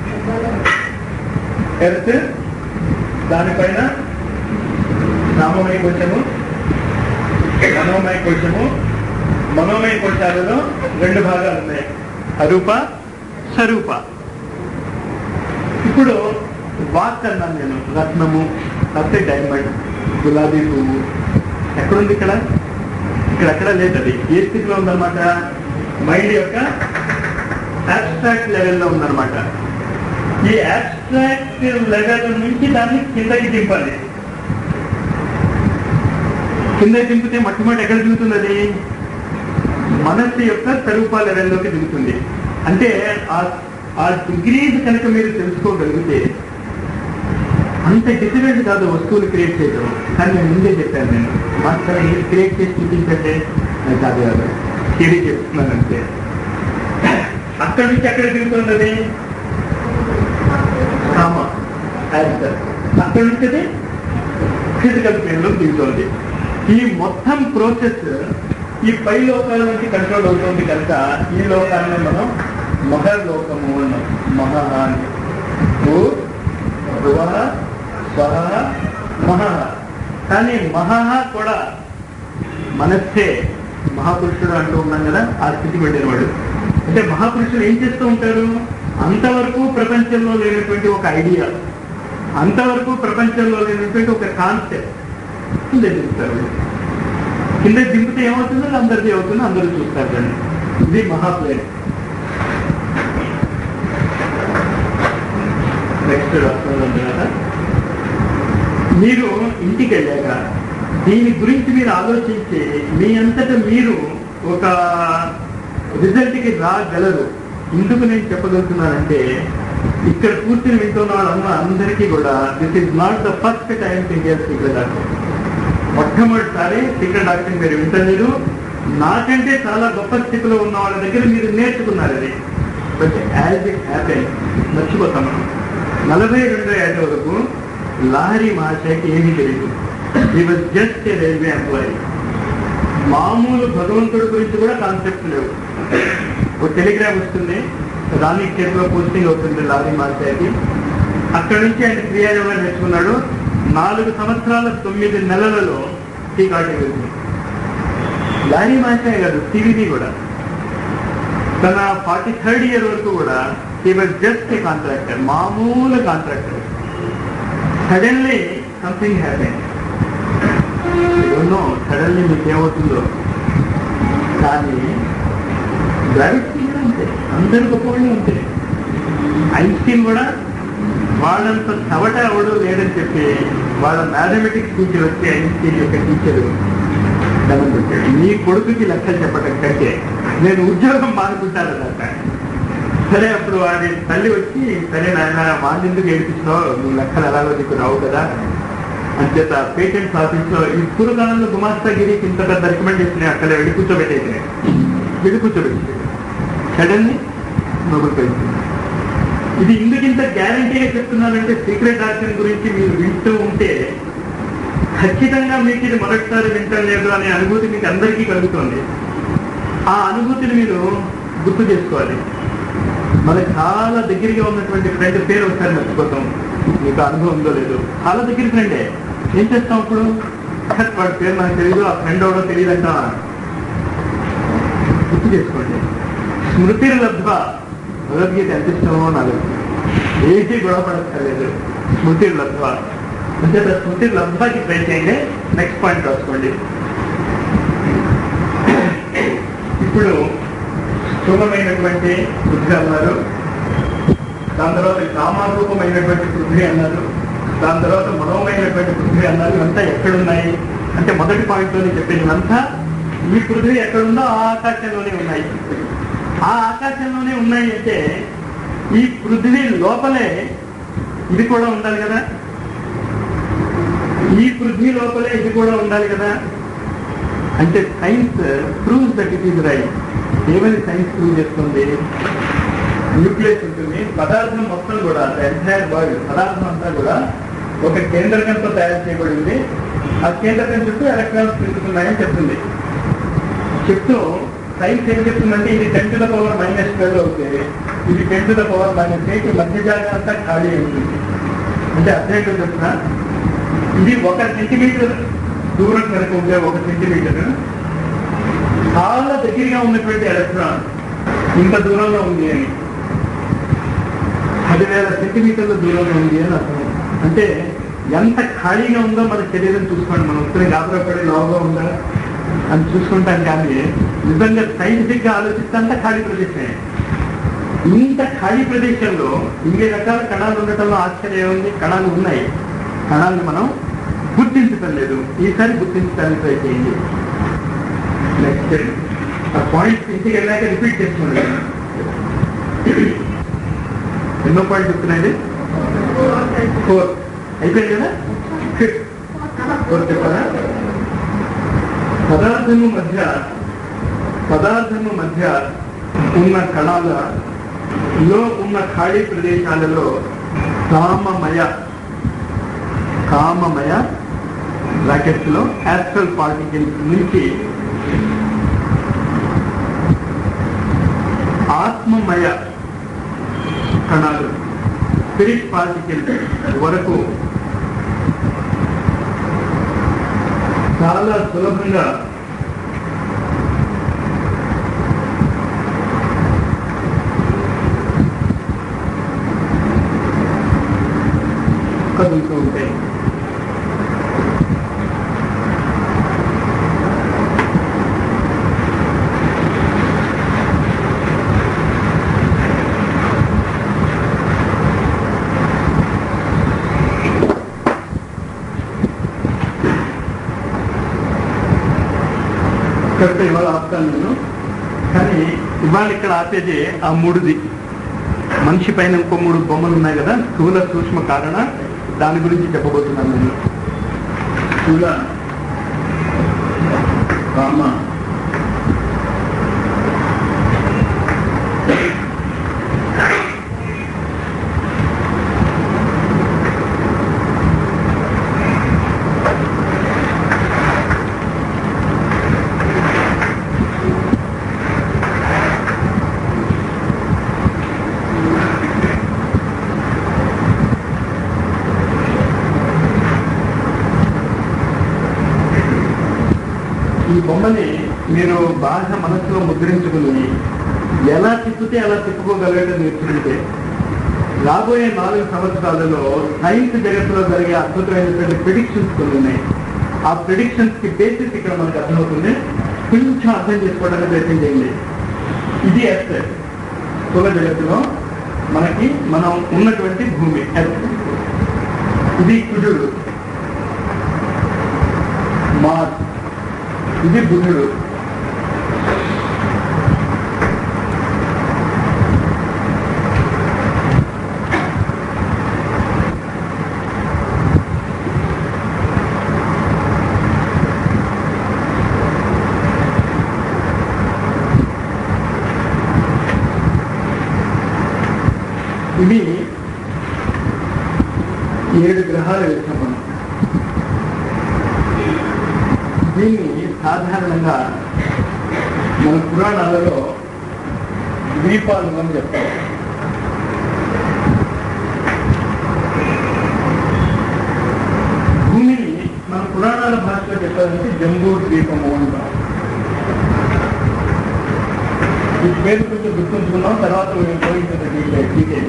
ఎర్త్ దానిపైన నామమయ కోశము మనోమయ కోశము మనోమయ కోశాలలో రెండు భాగాలు ఉన్నాయి అరూప స్వరూప ఇప్పుడు వాక్ అన్నాను నేను రత్నము లేకపోతే డైమండ్ గులాబీ పువ్వు ఎక్కడుంది ఇక్కడ ఇక్కడ ఎక్కడ లేదు అది ఏ స్థితిలో ఉందన్నమాట మైండ్ యొక్క అబ్స్ట్రాక్ట్ లెవెల్లో ఉందన్నమాట ఈ అబ్స్ట్రాక్ట్ లెవెల్ నుంచి దాన్ని కిందకి దింపాలి కింద దింపితే మొట్టమొదటి ఎక్కడ దిగుతుంది అది మనస్సు యొక్క స్వరూప లెవెల్లోకి దిగుతుంది అంటే ఆ- ఆ డిగ్రీస్ కనుక మీరు తెలుసుకోగలిగితే అంత డిఫరెంట్ కాదు వస్తువులు క్రియేట్ చేయడం కానీ నేను ముందే చెప్పాను నేను మాస్టర్ మీరు క్రియేట్ చేసి చూపించంటే అది కాదు కాదు థియరీ చెప్తున్నాను అంతే అక్కడి నుంచి ఎక్కడ దిగుతుంది అది కామ యాన్సర్ అక్కడి నుంచి అది ఫిజికల్ ప్లేన్ లో దిగుతుంది ఈ మొత్తం ప్రాసెస్ ఈ పై లోకాల నుంచి కంట్రోల్ అవుతుంది కనుక ఈ లోకాన్ని మనం మహర్లోకము అన్నాం మహా అని భూ, భువః, స్వహ మహః కానీ మహః కూడా మనస్సే మహాపురుషుడు అంటూ ఉన్నాం కదా ఆ స్థితికి వెళ్ళినవాడు అంటే మహాపురుషులు ఏం చేస్తూ ఉంటారు అంతవరకు ప్రపంచంలో లేనటువంటి ఒక ఐడియా అంతవరకు ప్రపంచంలో లేనటువంటి ఒక కాన్సెప్ట్ కింద దింపుతారు వాళ్ళు. కింద దింపితే ఏమవుతుందో అది అందరిది అవుతుందో అందరూ చూస్తారు దాన్ని ఇది మహాప్లేన్ నెక్స్ట్ రాష్ట్రంలో ఉంది కదా మీరు ఇంటికి వెళ్ళాక దీని గురించి మీరు ఆలోచించి మీ అంతటా మీరు ఒక రిజల్ట్ కి రాగలరు ఎందుకు నేను చెప్పగలుగుతున్నానంటే ఇక్కడ కూర్చుని వింటున్న వాళ్ళమ్మ అందరికీ కూడా this is not the first time Indian secret doctrine మొట్టమొదటిసారి సీక్రెట్ డాక్టర్ మీరు వింటలేరు నాకంటే చాలా గొప్ప స్థితిలో ఉన్న వాళ్ళ దగ్గర మీరు నేర్చుకున్నారు అది బట్ యాజ్ ఇట్ హ్యాపెన్ మర్చిపోతాం మనం నలభై రెండో ఏట వరకు లాహరి మహాశయకి ఏమీ తెలియదు he was just a railway employee మామూలు భగవంతుడి గురించి కూడా కాన్సెప్ట్ లేవు ఒక టెలిగ్రామ్ వస్తుంది రాణి చేతిలో పోస్టింగ్ అవుతుంది లారీ మాస్టర్కి అక్కడి నుంచి ఆయన క్రియాయోగా నేర్చుకున్నాడు నాలుగు సంవత్సరాల తొమ్మిది నెలలలో టీ కాటి వెళ్తుంది లారీ మాత్రమే కాదు టీవీని కూడా తన ఫార్టీ థర్డ్ ఇయర్ వరకు కూడా he was just a contractor మామూలు contractor suddenly something happen no suddenly మీకు ఏమవుతుందో కానీ గ్రావిటీ కూడా అంతే అందరు గొప్పవాళ్ళు అంతే ఐన్స్టీన్ కూడా వాళ్ళంత చవట ఎవడు లేడని చెప్పి వాళ్ళ మ్యాథమెటిక్స్ టీచర్ వచ్చి ఐన్స్టీన్ యొక్క టీచరు దండం పెట్టాడు నీ కొడుకుకి లెక్కలు చెప్పడం కంటే నేను ఉద్యోగం మానుకుంటానట సరే అప్పుడు వాడి తల్లి వచ్చి సరే నాయన వాడిని ఏడిపించినావు నువ్వు లెక్కలు ఎలాగో నీకు రావు కదా అంచేత పేటెంట్స్ ఆఫీస్ లో ఈ పూర్వకాలంలో గుమాస్తాగిరికి ఇంత పెద్ద రికమెండేషన్ అక్కడ వెళ్ళి కూర్చోబెట్టేసి వెళ్ళి కూర్చోబెట్టి సడన్లీ నోబెల్ ప్రైజ్ ఇది ఇందుకు ఇంత గ్యారంటీగా చెప్తున్నానంటే సీక్రెట్ డాక్టర్ గురించి మీరు వింటూ ఉంటే ఖచ్చితంగా మీకు ఇది మొదటిసారి వింటం లేదు అనే అనుభూతి మీకు అందరికీ కలుగుతుంది ఆ అనుభూతిని మీరు గుర్తు చేసుకోవాలి మనకు చాలా దగ్గరగా ఉన్నటువంటి ఫ్రెండ్ పేరు ఒకసారి మర్చిపోతాం మీకు అనుభవం ఉందో లేదు చాలా దగ్గర ఫ్రెండే ఏం చేస్తాం ఇప్పుడు "హట్, వాడి పేరు నాకు తెలియదు ఆ ఫ్రెండ్ ఎవడో తెలియదు అంటావా గుర్తు చేసుకోండి స్మృతి లబ్ధ భగవద్గీత ఎంత ఇష్టమో నాకు ఏది గొడవపడక్కర్లేదు స్మృతి లబ్ధ అంటే స్మృతి లబ్ధకి ట్రై చేయండి నెక్స్ట్ పాయింట్ రాసుకోండి ఇప్పుడు స్థూలమైనటువంటి పృథ్వీ అన్నారు దాని తర్వాత కామారూపమైనటువంటి పృథ్వీ అన్నారు దాని తర్వాత మనోమైనటువంటి పృథ్వీ అన్నారు ఇవంతా ఎక్కడున్నాయి అంటే మొదటి పాయింట్ లోనే చెప్పినవంతా ఈ పృథ్వీ ఎక్కడుందో ఆ ఆకాశంలోనే ఉన్నాయి ఆ ఆకాశంలోనే ఉన్నాయి అంటే ఈ పృథ్వీ లోపలే ఇది కూడా ఉండాలి కదా ఈ పృథ్వీ లోపలే ఇది కూడా ఉండాలి కదా అంటే science proves that it is right ఏమని సైన్స్ ప్రూవ్ చేస్తుంది న్యూక్లియస్ ఉంటుంది పదార్థం మొత్తం కూడా ఎంటైర్ వరల్డ్ పదార్థం అంతా కూడా ఒక కేంద్రకంతో తయారు చేయబడింది ఆ కేంద్రకం చుట్టూ ఎలక్ట్రాన్స్ తిరుగుతున్నాయని చెప్తుంది చెప్తూ సైన్స్ ఏం చెప్తుందంటే ఇది ten to the power minus twelve అవుతుంది ఇది ten to the power minus eight మధ్య జాగా అంతా ఖాళీ ఉంటుంది అంటే అర్థం ఏంటో చెప్తున్నా ఇది ఒక సెంటీమీటర్ దూరం వరకు ఉండే ఒక సెంటీమీటర్ చాలా దగ్గరగా ఉన్నటువంటి ఎలక్ట్రాన్ ఇంత దూరంలో ఉంది అని పదివేల సెంటీమీటర్ల దూరంలో ఉంది అని అర్థం అంటే ఎంత ఖాళీగా ఉందో మన శరీరం చూసుకోండి మనం ఉత్తరం గాబరపడి లోగా ఉందా అని చూసుకుంటాం కానీ నిజంగా సైంటిఫిక్ గా ఆలోచిస్తే అంత ఖాళీ ప్రదేశమే ఇంత ఖాళీ ప్రదేశంలో ఇన్ని రకాల కణాలు ఉండటంలో ఆశ్చర్యం ఉంది కణాలు ఉన్నాయి కణాలను మనం గుర్తించటం లేదు ఈసారి గుర్తించడానికి ట్రై చేయండి నెక్స్ట్ ఆ పాయింట్ ఇంటికి వెళ్ళాక రిపీట్ చేసుకోండి ఎన్నో పాయింట్ చెప్తున్నాయి ఫోర్ అయిపోయింది కదా ఫిఫ్త్ ఫోర్ చెప్పారా పదార్థము మధ్య పదార్థము మధ్య ఉన్న కణాలలో ఉన్న ఖాళీ ప్రదేశాలలో కామమయ కామమయ బ్రాకెట్స్ లో యాస్ట్రల్ పార్టికల్స్ నుంచి ఆత్మమయ కణాలు స్పిరిట్ పార్టికల్స్ వరకు చాలా సులభంగా కదులుతూ ఉంటాయి ఇక్కడితో ఇవాళ ఆపుతాను నేను కానీ ఇవాళ ఇక్కడ ఆపేది ఆ మూడుది మనిషి పైన ఇంకో మూడు బొమ్మలు ఉన్నాయి కదా స్థూల సూక్ష్మ కారణ దాని గురించి చెప్పబోతున్నాను నేను స్థూల కామ ఈ ఈ బొమ్మని మీరు బాగా మనసులో ముద్రించుకుని ఎలా తిప్పితే అలా తిప్పుకోగలిగేటో నేర్చుకుంటే రాబోయే నాలుగు సంవత్సరాలలో సైన్స్ జగత్తులో జరిగే అద్భుతమైనటువంటి ప్రిడిక్షన్స్ కొన్ని ఉన్నాయి ఆ ప్రిడిక్షన్స్ కి బేసిస్ ఇక్కడ మనకు అర్థమవుతుంది కొంచెం అర్థం చేసుకోవడానికి ప్రయత్నం చేయండి ఇది ఎర్త్ స్థూల జగత్తులో మనకి మనం ఉన్నటువంటి భూమి ఎర్త్ ఇది కుజుడు మార్స్ ఇది బుధుడు ఇవి ఏడు గ్రహాలు వేసాం మనం దీన్ని సాధారణంగా మన పురాణాలలో ద్వీపాలు అని చెప్తారు భూమిని మన పురాణాల భాషలో చెప్పాలంటే జంబూ ద్వీపము అంటాం ఈ పేరు కొంచెం గుర్తుంచుకున్నాం తర్వాత మేము పోయింది డీటెయిల్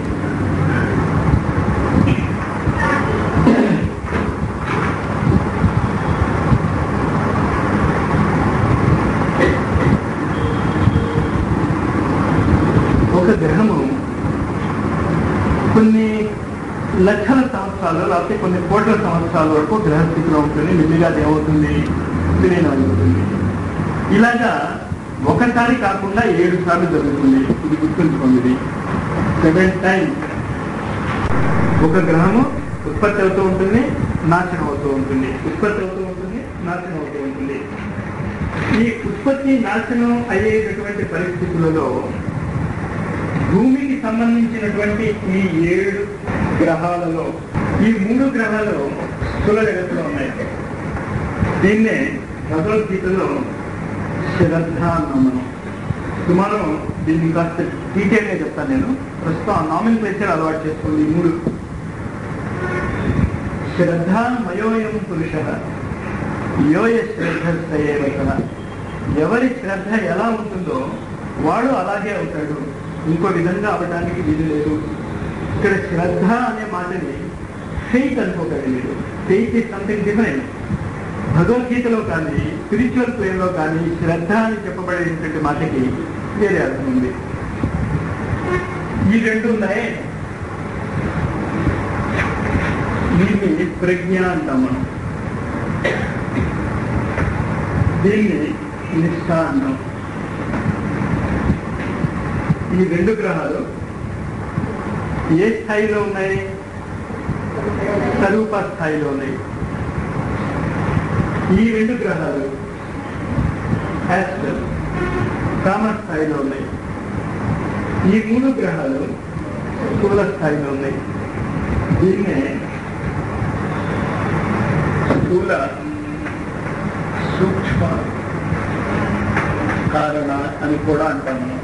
ఒక గ్రహము కొన్ని లక్షల సంవత్సరాలు లేకపోతే కొన్ని కోట్ల సంవత్సరాల వరకు గ్రహస్థితిలో ఉంటుంది నిజంగా అది ఏమవుతుంది విలీనం అయిపోతుంది ఇలాగా ఒకసారి కాకుండా ఏడు సార్లు జరుగుతుంది ఇది గుర్తుంచుకోండి ఇది సెవెన్ టైమ్స్ ఒక గ్రహము ఉత్పత్తి అవుతూ ఉంటుంది నాశనం అవుతూ ఉంటుంది ఉత్పత్తి అవుతూ ఉంటుంది నాశనం అవుతూ ఉంటుంది ఈ ఉత్పత్తి నాశనం అయ్యేటటువంటి పరిస్థితులలో భూమికి సంబంధించినటువంటి ఈ ఏడు గ్రహాలలో ఈ మూడు గ్రహాలు స్థూల జగత్తులో ఉన్నాయి దీన్నే భగవద్గీతలో శ్రద్ధ అన్నాం మనం సుమారు దీన్ని కాస్త డీటెయిల్గా చెప్తాను నేను ప్రస్తుతం ఆ నామిన్ ప్లేచర్ అలవాటు చేసుకోండి ఈ మూడు శ్రద్ధ మయోయం పురుష యోయ శ్రద్ధ ఎవరి శ్రద్ధ ఎలా ఉంటుందో వాడు అలాగే అవుతాడు ఇంకో విధంగా అవడానికి వీలు లేదు ఇక్కడ శ్రద్ధ అనే మాటని ఫెయిత్ అనుకోకండి మీరు ఫెయిత్ ఇస్ సంథింగ్ డిఫరెంట్ భగవద్గీతలో కానీ స్పిరిచువల్ ప్లేన్లో కానీ శ్రద్ధ అని చెప్పబడేటువంటి మాటకి వేరే అర్థం ఉంది ఈ రెండు ఉన్నాయి దీన్ని ప్రజ్ఞ అంటాం మనం దీన్ని నిష్ఠ అంటాం ఈ రెండు గ్రహాలు ఏ స్థాయిలో ఉన్నాయి స్వరూప స్థాయిలో ఉన్నాయి ఈ రెండు గ్రహాలు యాస్ట్రల్ కామ స్థాయిలో ఉన్నాయి ఈ మూడు గ్రహాలు స్థూల స్థాయిలో ఉన్నాయి దీన్నే స్థూల సూక్ష్మ కారణ అని కూడా అంటాం మనం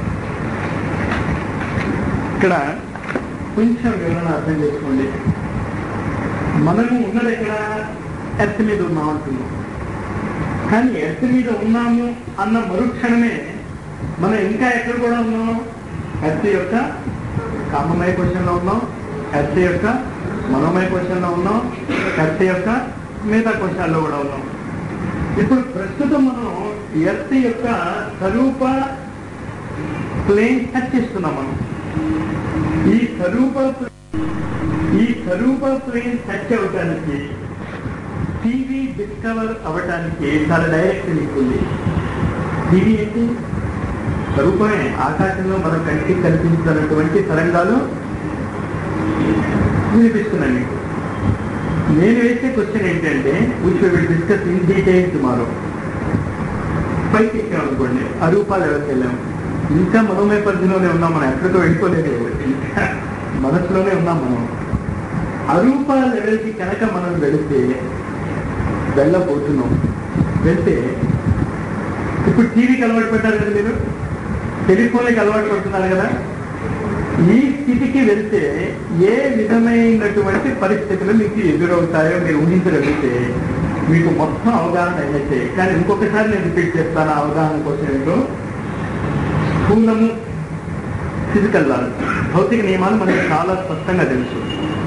ఇక్కడ కొంచెం వివరణ అర్థం చేసుకోండి మనము ఉన్నది ఎక్కడ ఎర్త్ మీద ఉన్నాం అంటున్నాం కానీ ఎర్త్ మీద ఉన్నాము అన్న మరుక్షణమే మనం ఇంకా ఎక్కడ కూడా ఉన్నాం ఎర్త్ యొక్క కామమయ క్వశ్చన్లో ఉన్నాం ఎర్త్ యొక్క మనోమయ క్వశ్చన్లో ఉన్నాం ఎర్త్ యొక్క మిగతా క్వశ్చన్లో కూడా ఉన్నాం ఇప్పుడు ప్రస్తుతం మనం ఎర్త్ యొక్క స్వరూప ప్లేన్ టచ్ చేస్తున్నాం మనం ఈ స్వరూప ఈ స్వరూప ప్లేన్ టచ్ అవటానికి టీవీ డిస్కవర్ అవటానికి చాలా డైరెక్ట్ లింక్ ఉంది టీవీ ఏంటి స్వరూపమే ఆకాశంలో మన కంటికి కనిపిస్తున్నటువంటి తరంగాలు వినిపిస్తున్నాయి మీకు నేను వేసే క్వశ్చన్ ఏంటంటే which will discuss in detail tomorrow పైకి ఎక్కాం అనుకోండి అరూపాలు ఎవరికి వెళ్ళాము ఇంకా మనోమయ పరిధిలోనే ఉన్నాం మనం ఎక్కడికో వెళ్ళిపోలేదు ఇంకా మనసులోనే ఉన్నాం మనం అరూప లెవెల్కి కనుక మనం వెళితే వెళ్ళబోతున్నాం వెళ్తే ఇప్పుడు టీవీకి అలవాటు పెట్టారు కదా మీరు టెలిఫోన్కి అలవాటు పడుతున్నారు కదా ఈ స్థితికి వెళ్తే ఏ విధమైనటువంటి పరిస్థితులు మీకు ఎదురవుతాయో మీరు ఊహించగలిగితే మీకు మొత్తం అవగాహన అయితే కానీ ఇంకొకసారి నేను రిపీట్ చేస్తాను ఆ అవగాహన కోసం ఏంటో స్థూలము ఫిజికల్ లా భౌతిక నియమాలు మనకి చాలా స్పష్టంగా తెలుసు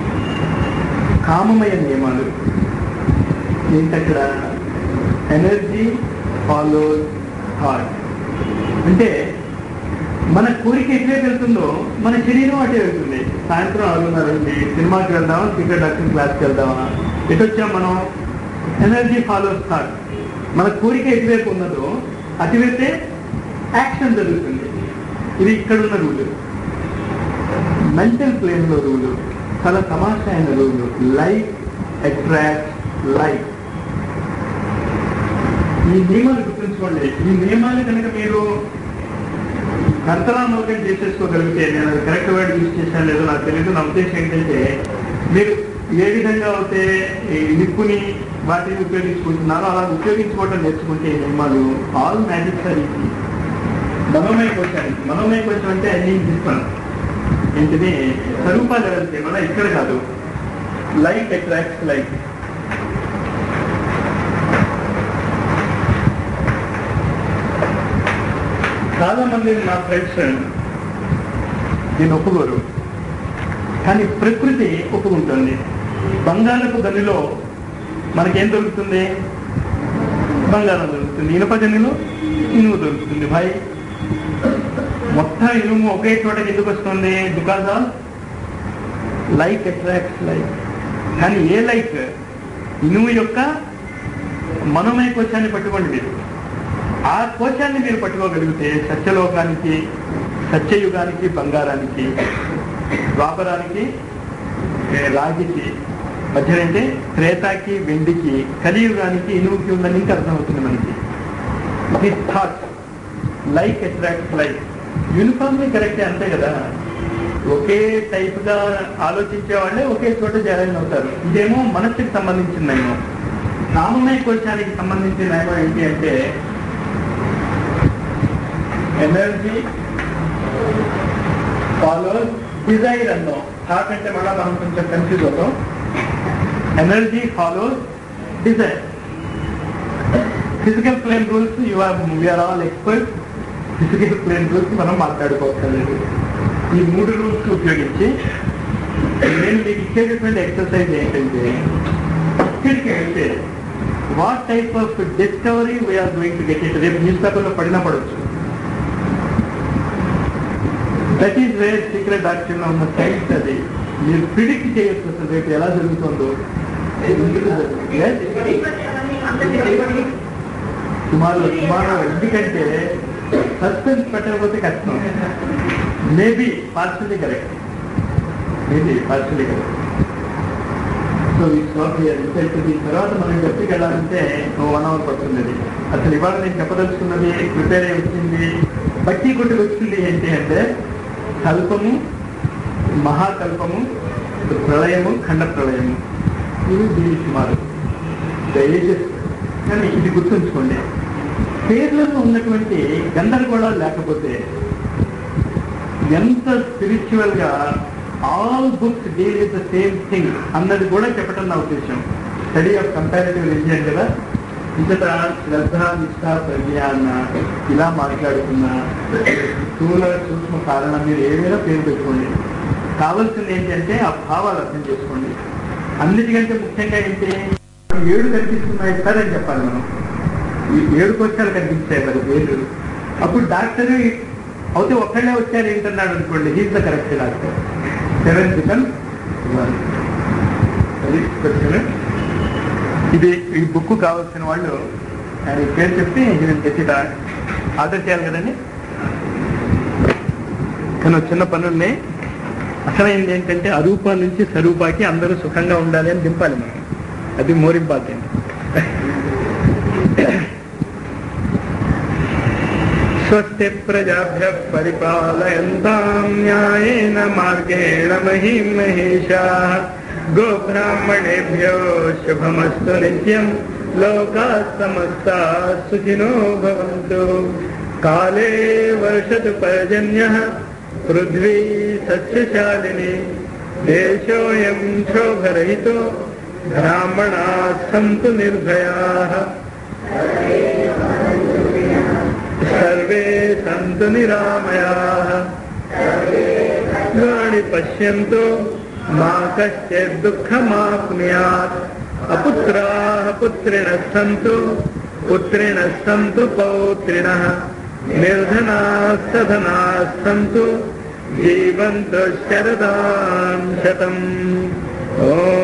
కామమయ నియమాలు ఏంటక్కడ ఎనర్జీ ఫాలో థాట్ అంటే మన కోరిక ఎట్లే వెళ్తుందో మన శరీరం అటే వెళ్తుంది సాయంత్రం ఆరున్నర ఉంది సినిమాకి వెళ్దామా క్రికెట్ డాక్టర్ క్లాస్కి వెళ్దామా ఎటు వచ్చాం మనం ఎనర్జీ ఫాలో థాట్ మన కోరిక ఎటువైపు ఉన్నదో అటువైపే యాక్షన్ జరుగుతుంది ఇది ఇక్కడ ఉన్న రూలు మెంటల్ ప్లేన్ లో రూలు చాలా తమాషా అయిన రూలు లైక్ అట్రాక్ట్ లైక్ ఈ నియమాలు గుర్తుంచుకోండి ఈ నియమాలు కనుక మీరు కంతరామోగం చేసేసుకోగలిగితే నేను అది కరెక్ట్ వర్డ్ యూజ్ చేశాను లేదో నాకు తెలియదు నా ఉద్దేశం ఏంటంటే మీరు ఏ విధంగా అయితే ఈ నిప్పుని వాటిని ఉపయోగించుకుంటున్నారో అలా ఉపయోగించుకోవటం నేర్చుకుంటే ఈ నియమాలు ఆల్ మ్యాజిక్స్ ఆర్ ఈజీ మనోమయ కోశానికి మనోమయ కోశం అంటే అన్ని చెప్పాను ఏంటిది స్వరూపాలు వెళ్తే మన ఇక్కడ కాదు లైక్ అట్రాక్ట్స్ లైక్ చాలా మంది నా ఫ్రెండ్స్ దీన్ని ఒప్పుకోరు కానీ ప్రకృతి ఒప్పుకుంటుంది బంగాళపు గనిలో మనకేం దొరుకుతుంది బంగారం దొరుకుతుంది ఇనుప గనిలో ఇనుము దొరుకుతుంది భాయ్ మొత్తం ఇనుము ఒకే చోటకి ఎందుకు వస్తుంది because of like attracts like కానీ ఏ లైక్ ఇనుము యొక్క మనోమయ కోశాన్ని పట్టుకోండి మీరు ఆ కోశాన్ని మీరు పట్టుకోగలిగితే సత్యలోకానికి సత్యయుగానికి బంగారానికి ద్వాపరానికి ఏ, రాగికి మధ్య అంటే త్రేతాకి వెండికి కలియుగానికి ఇనుముకి ఉందని ఇంకా అర్థమవుతుంది మనకి this thought like attract like uniformly కరెక్టే అంతే కదా ఒకే టైప్ గా ఆలోచించే వాళ్ళే ఒకే చోట జాయిన్ అవుతారు ఇదేమో మనస్సుకి సంబంధించిందేమో కామమయ కోశానికి సంబంధించిన ఏమో ఏంటి అంటే ఎనర్జీ ఫాలో డిజైర్ అన్నాం థాట్ అంటే మళ్ళా మనం కొంచెం కన్ఫ్యూజ్ అవుతాం energy follow desire physical plane rules you are we're all expert physical plane rules మనం మాట్లాడుకోవట్లేదు ఈ మూడు రూల్స్ ఉపయోగించి నేను మీకు ఇచ్చేటటువంటి ఎక్సర్సైజ్ ఏంటంటే ఇక్కడికి వెళ్తే what type of discovery we're going to get it రేపు న్యూస్ పేపర్లో పడినా పడవచ్చు that is where secret doctrine ఉన్న సైన్స్ అది మీరు ప్రిడిక్ట్ చేయొచ్చు అసలు రేపు ఎలా జరుగుతుందో Yes? సుమారు సుమారు ఎందుకంటే సస్పెన్స్ పెట్టకపోతే కష్టం maybe partially correct maybe partially correct so ఈ స్టాప్ ఈ తర్వాత మనం చెప్పికి వెళ్ళాలంటే వన్ అవర్ పడుతుంది అది. అసలు ఇవాళ నేను చెప్పదలుచుకున్నది ప్రిపేర్ అయి వచ్చింది బట్టి కొట్టుకు వచ్చింది ఏంటి అంటే కల్పము మహాకల్పము ప్రళయము ఖండ ప్రళయము ఇవి దీని సుమారు దయచేసి కానీ ఇది గుర్తుంచుకోండి పేర్లలో ఉన్నటువంటి గందరగోళాలు లేకపోతే ఎంత స్పిరిచువల్ గా all books deal with the same thing అన్నది కూడా చెప్పడం నా ఉద్దేశం స్టడీ ఆఫ్ కంపారిటివ్ రిలిజియన్ కదా ఇంతట శ్రద్ధ నిష్ఠ ప్రజ్ఞాన ఇలా మాట్లాడుకున్న స్థూల సూక్ష్మ కారణం మీరు ఏమైనా పేరు పెట్టుకోండి కావాల్సింది ఏంటంటే ఆ భావాలు అర్థం చేసుకోండి అన్నిటికంటే ముఖ్యంగా ఏంటి ఏడు కనిపిస్తున్నాయి సార్ అని చెప్పాలి మనం ఈ ఏడు కోశాలు కనిపించాయి మరి ఏడు అప్పుడు డాక్టర్ అయితే ఒక్కళ్ళే వచ్చారు ఏంటన్నాడు అనుకోండి he's the correct doctor seven become one అది క్వశ్చన్ ఇది ఈ బుక్ కావాల్సిన వాళ్ళు ఆయన ఈ పేరు చెప్పి నేను తెచ్చి ఆర్డర్ చేయాలి కదండి కానీ ఒక చిన్న పనుల్ని అసలైంది ఏంటంటే అరూప నుంచి స్వరూపాకి అందరూ సుఖంగా ఉండాలి అని దింపాలి మనం అది మోర్ ఇంపార్టెంట్ స్వస్తి ప్రజాభ్య పరిపాలయంతాం న్యాయేన మార్గేణ మహిం మహేషా గోబ్రాహ్మణేభ్యో శుభమస్తు నిత్యం లోకా సమస్తా సుఖినో భవంతు కాలే వర్షతు పర్జన్య పృథ్వీ సస్యశాలిని దేశోయం శోభరహితో ब्राह्मणाः सन्तु निर्भयाः सर्वे सन्तु निरामयाः गाणि पश्यन्तु मा कश्चित् दुःखमाप्नुयात् अपुत्राः पुत्रिणः सन्तु पुत्रिणः सन्तु पौत्रिणः निर्धनाः सधनाः सन्तु जीवन्तु शरदां शतम् ॐ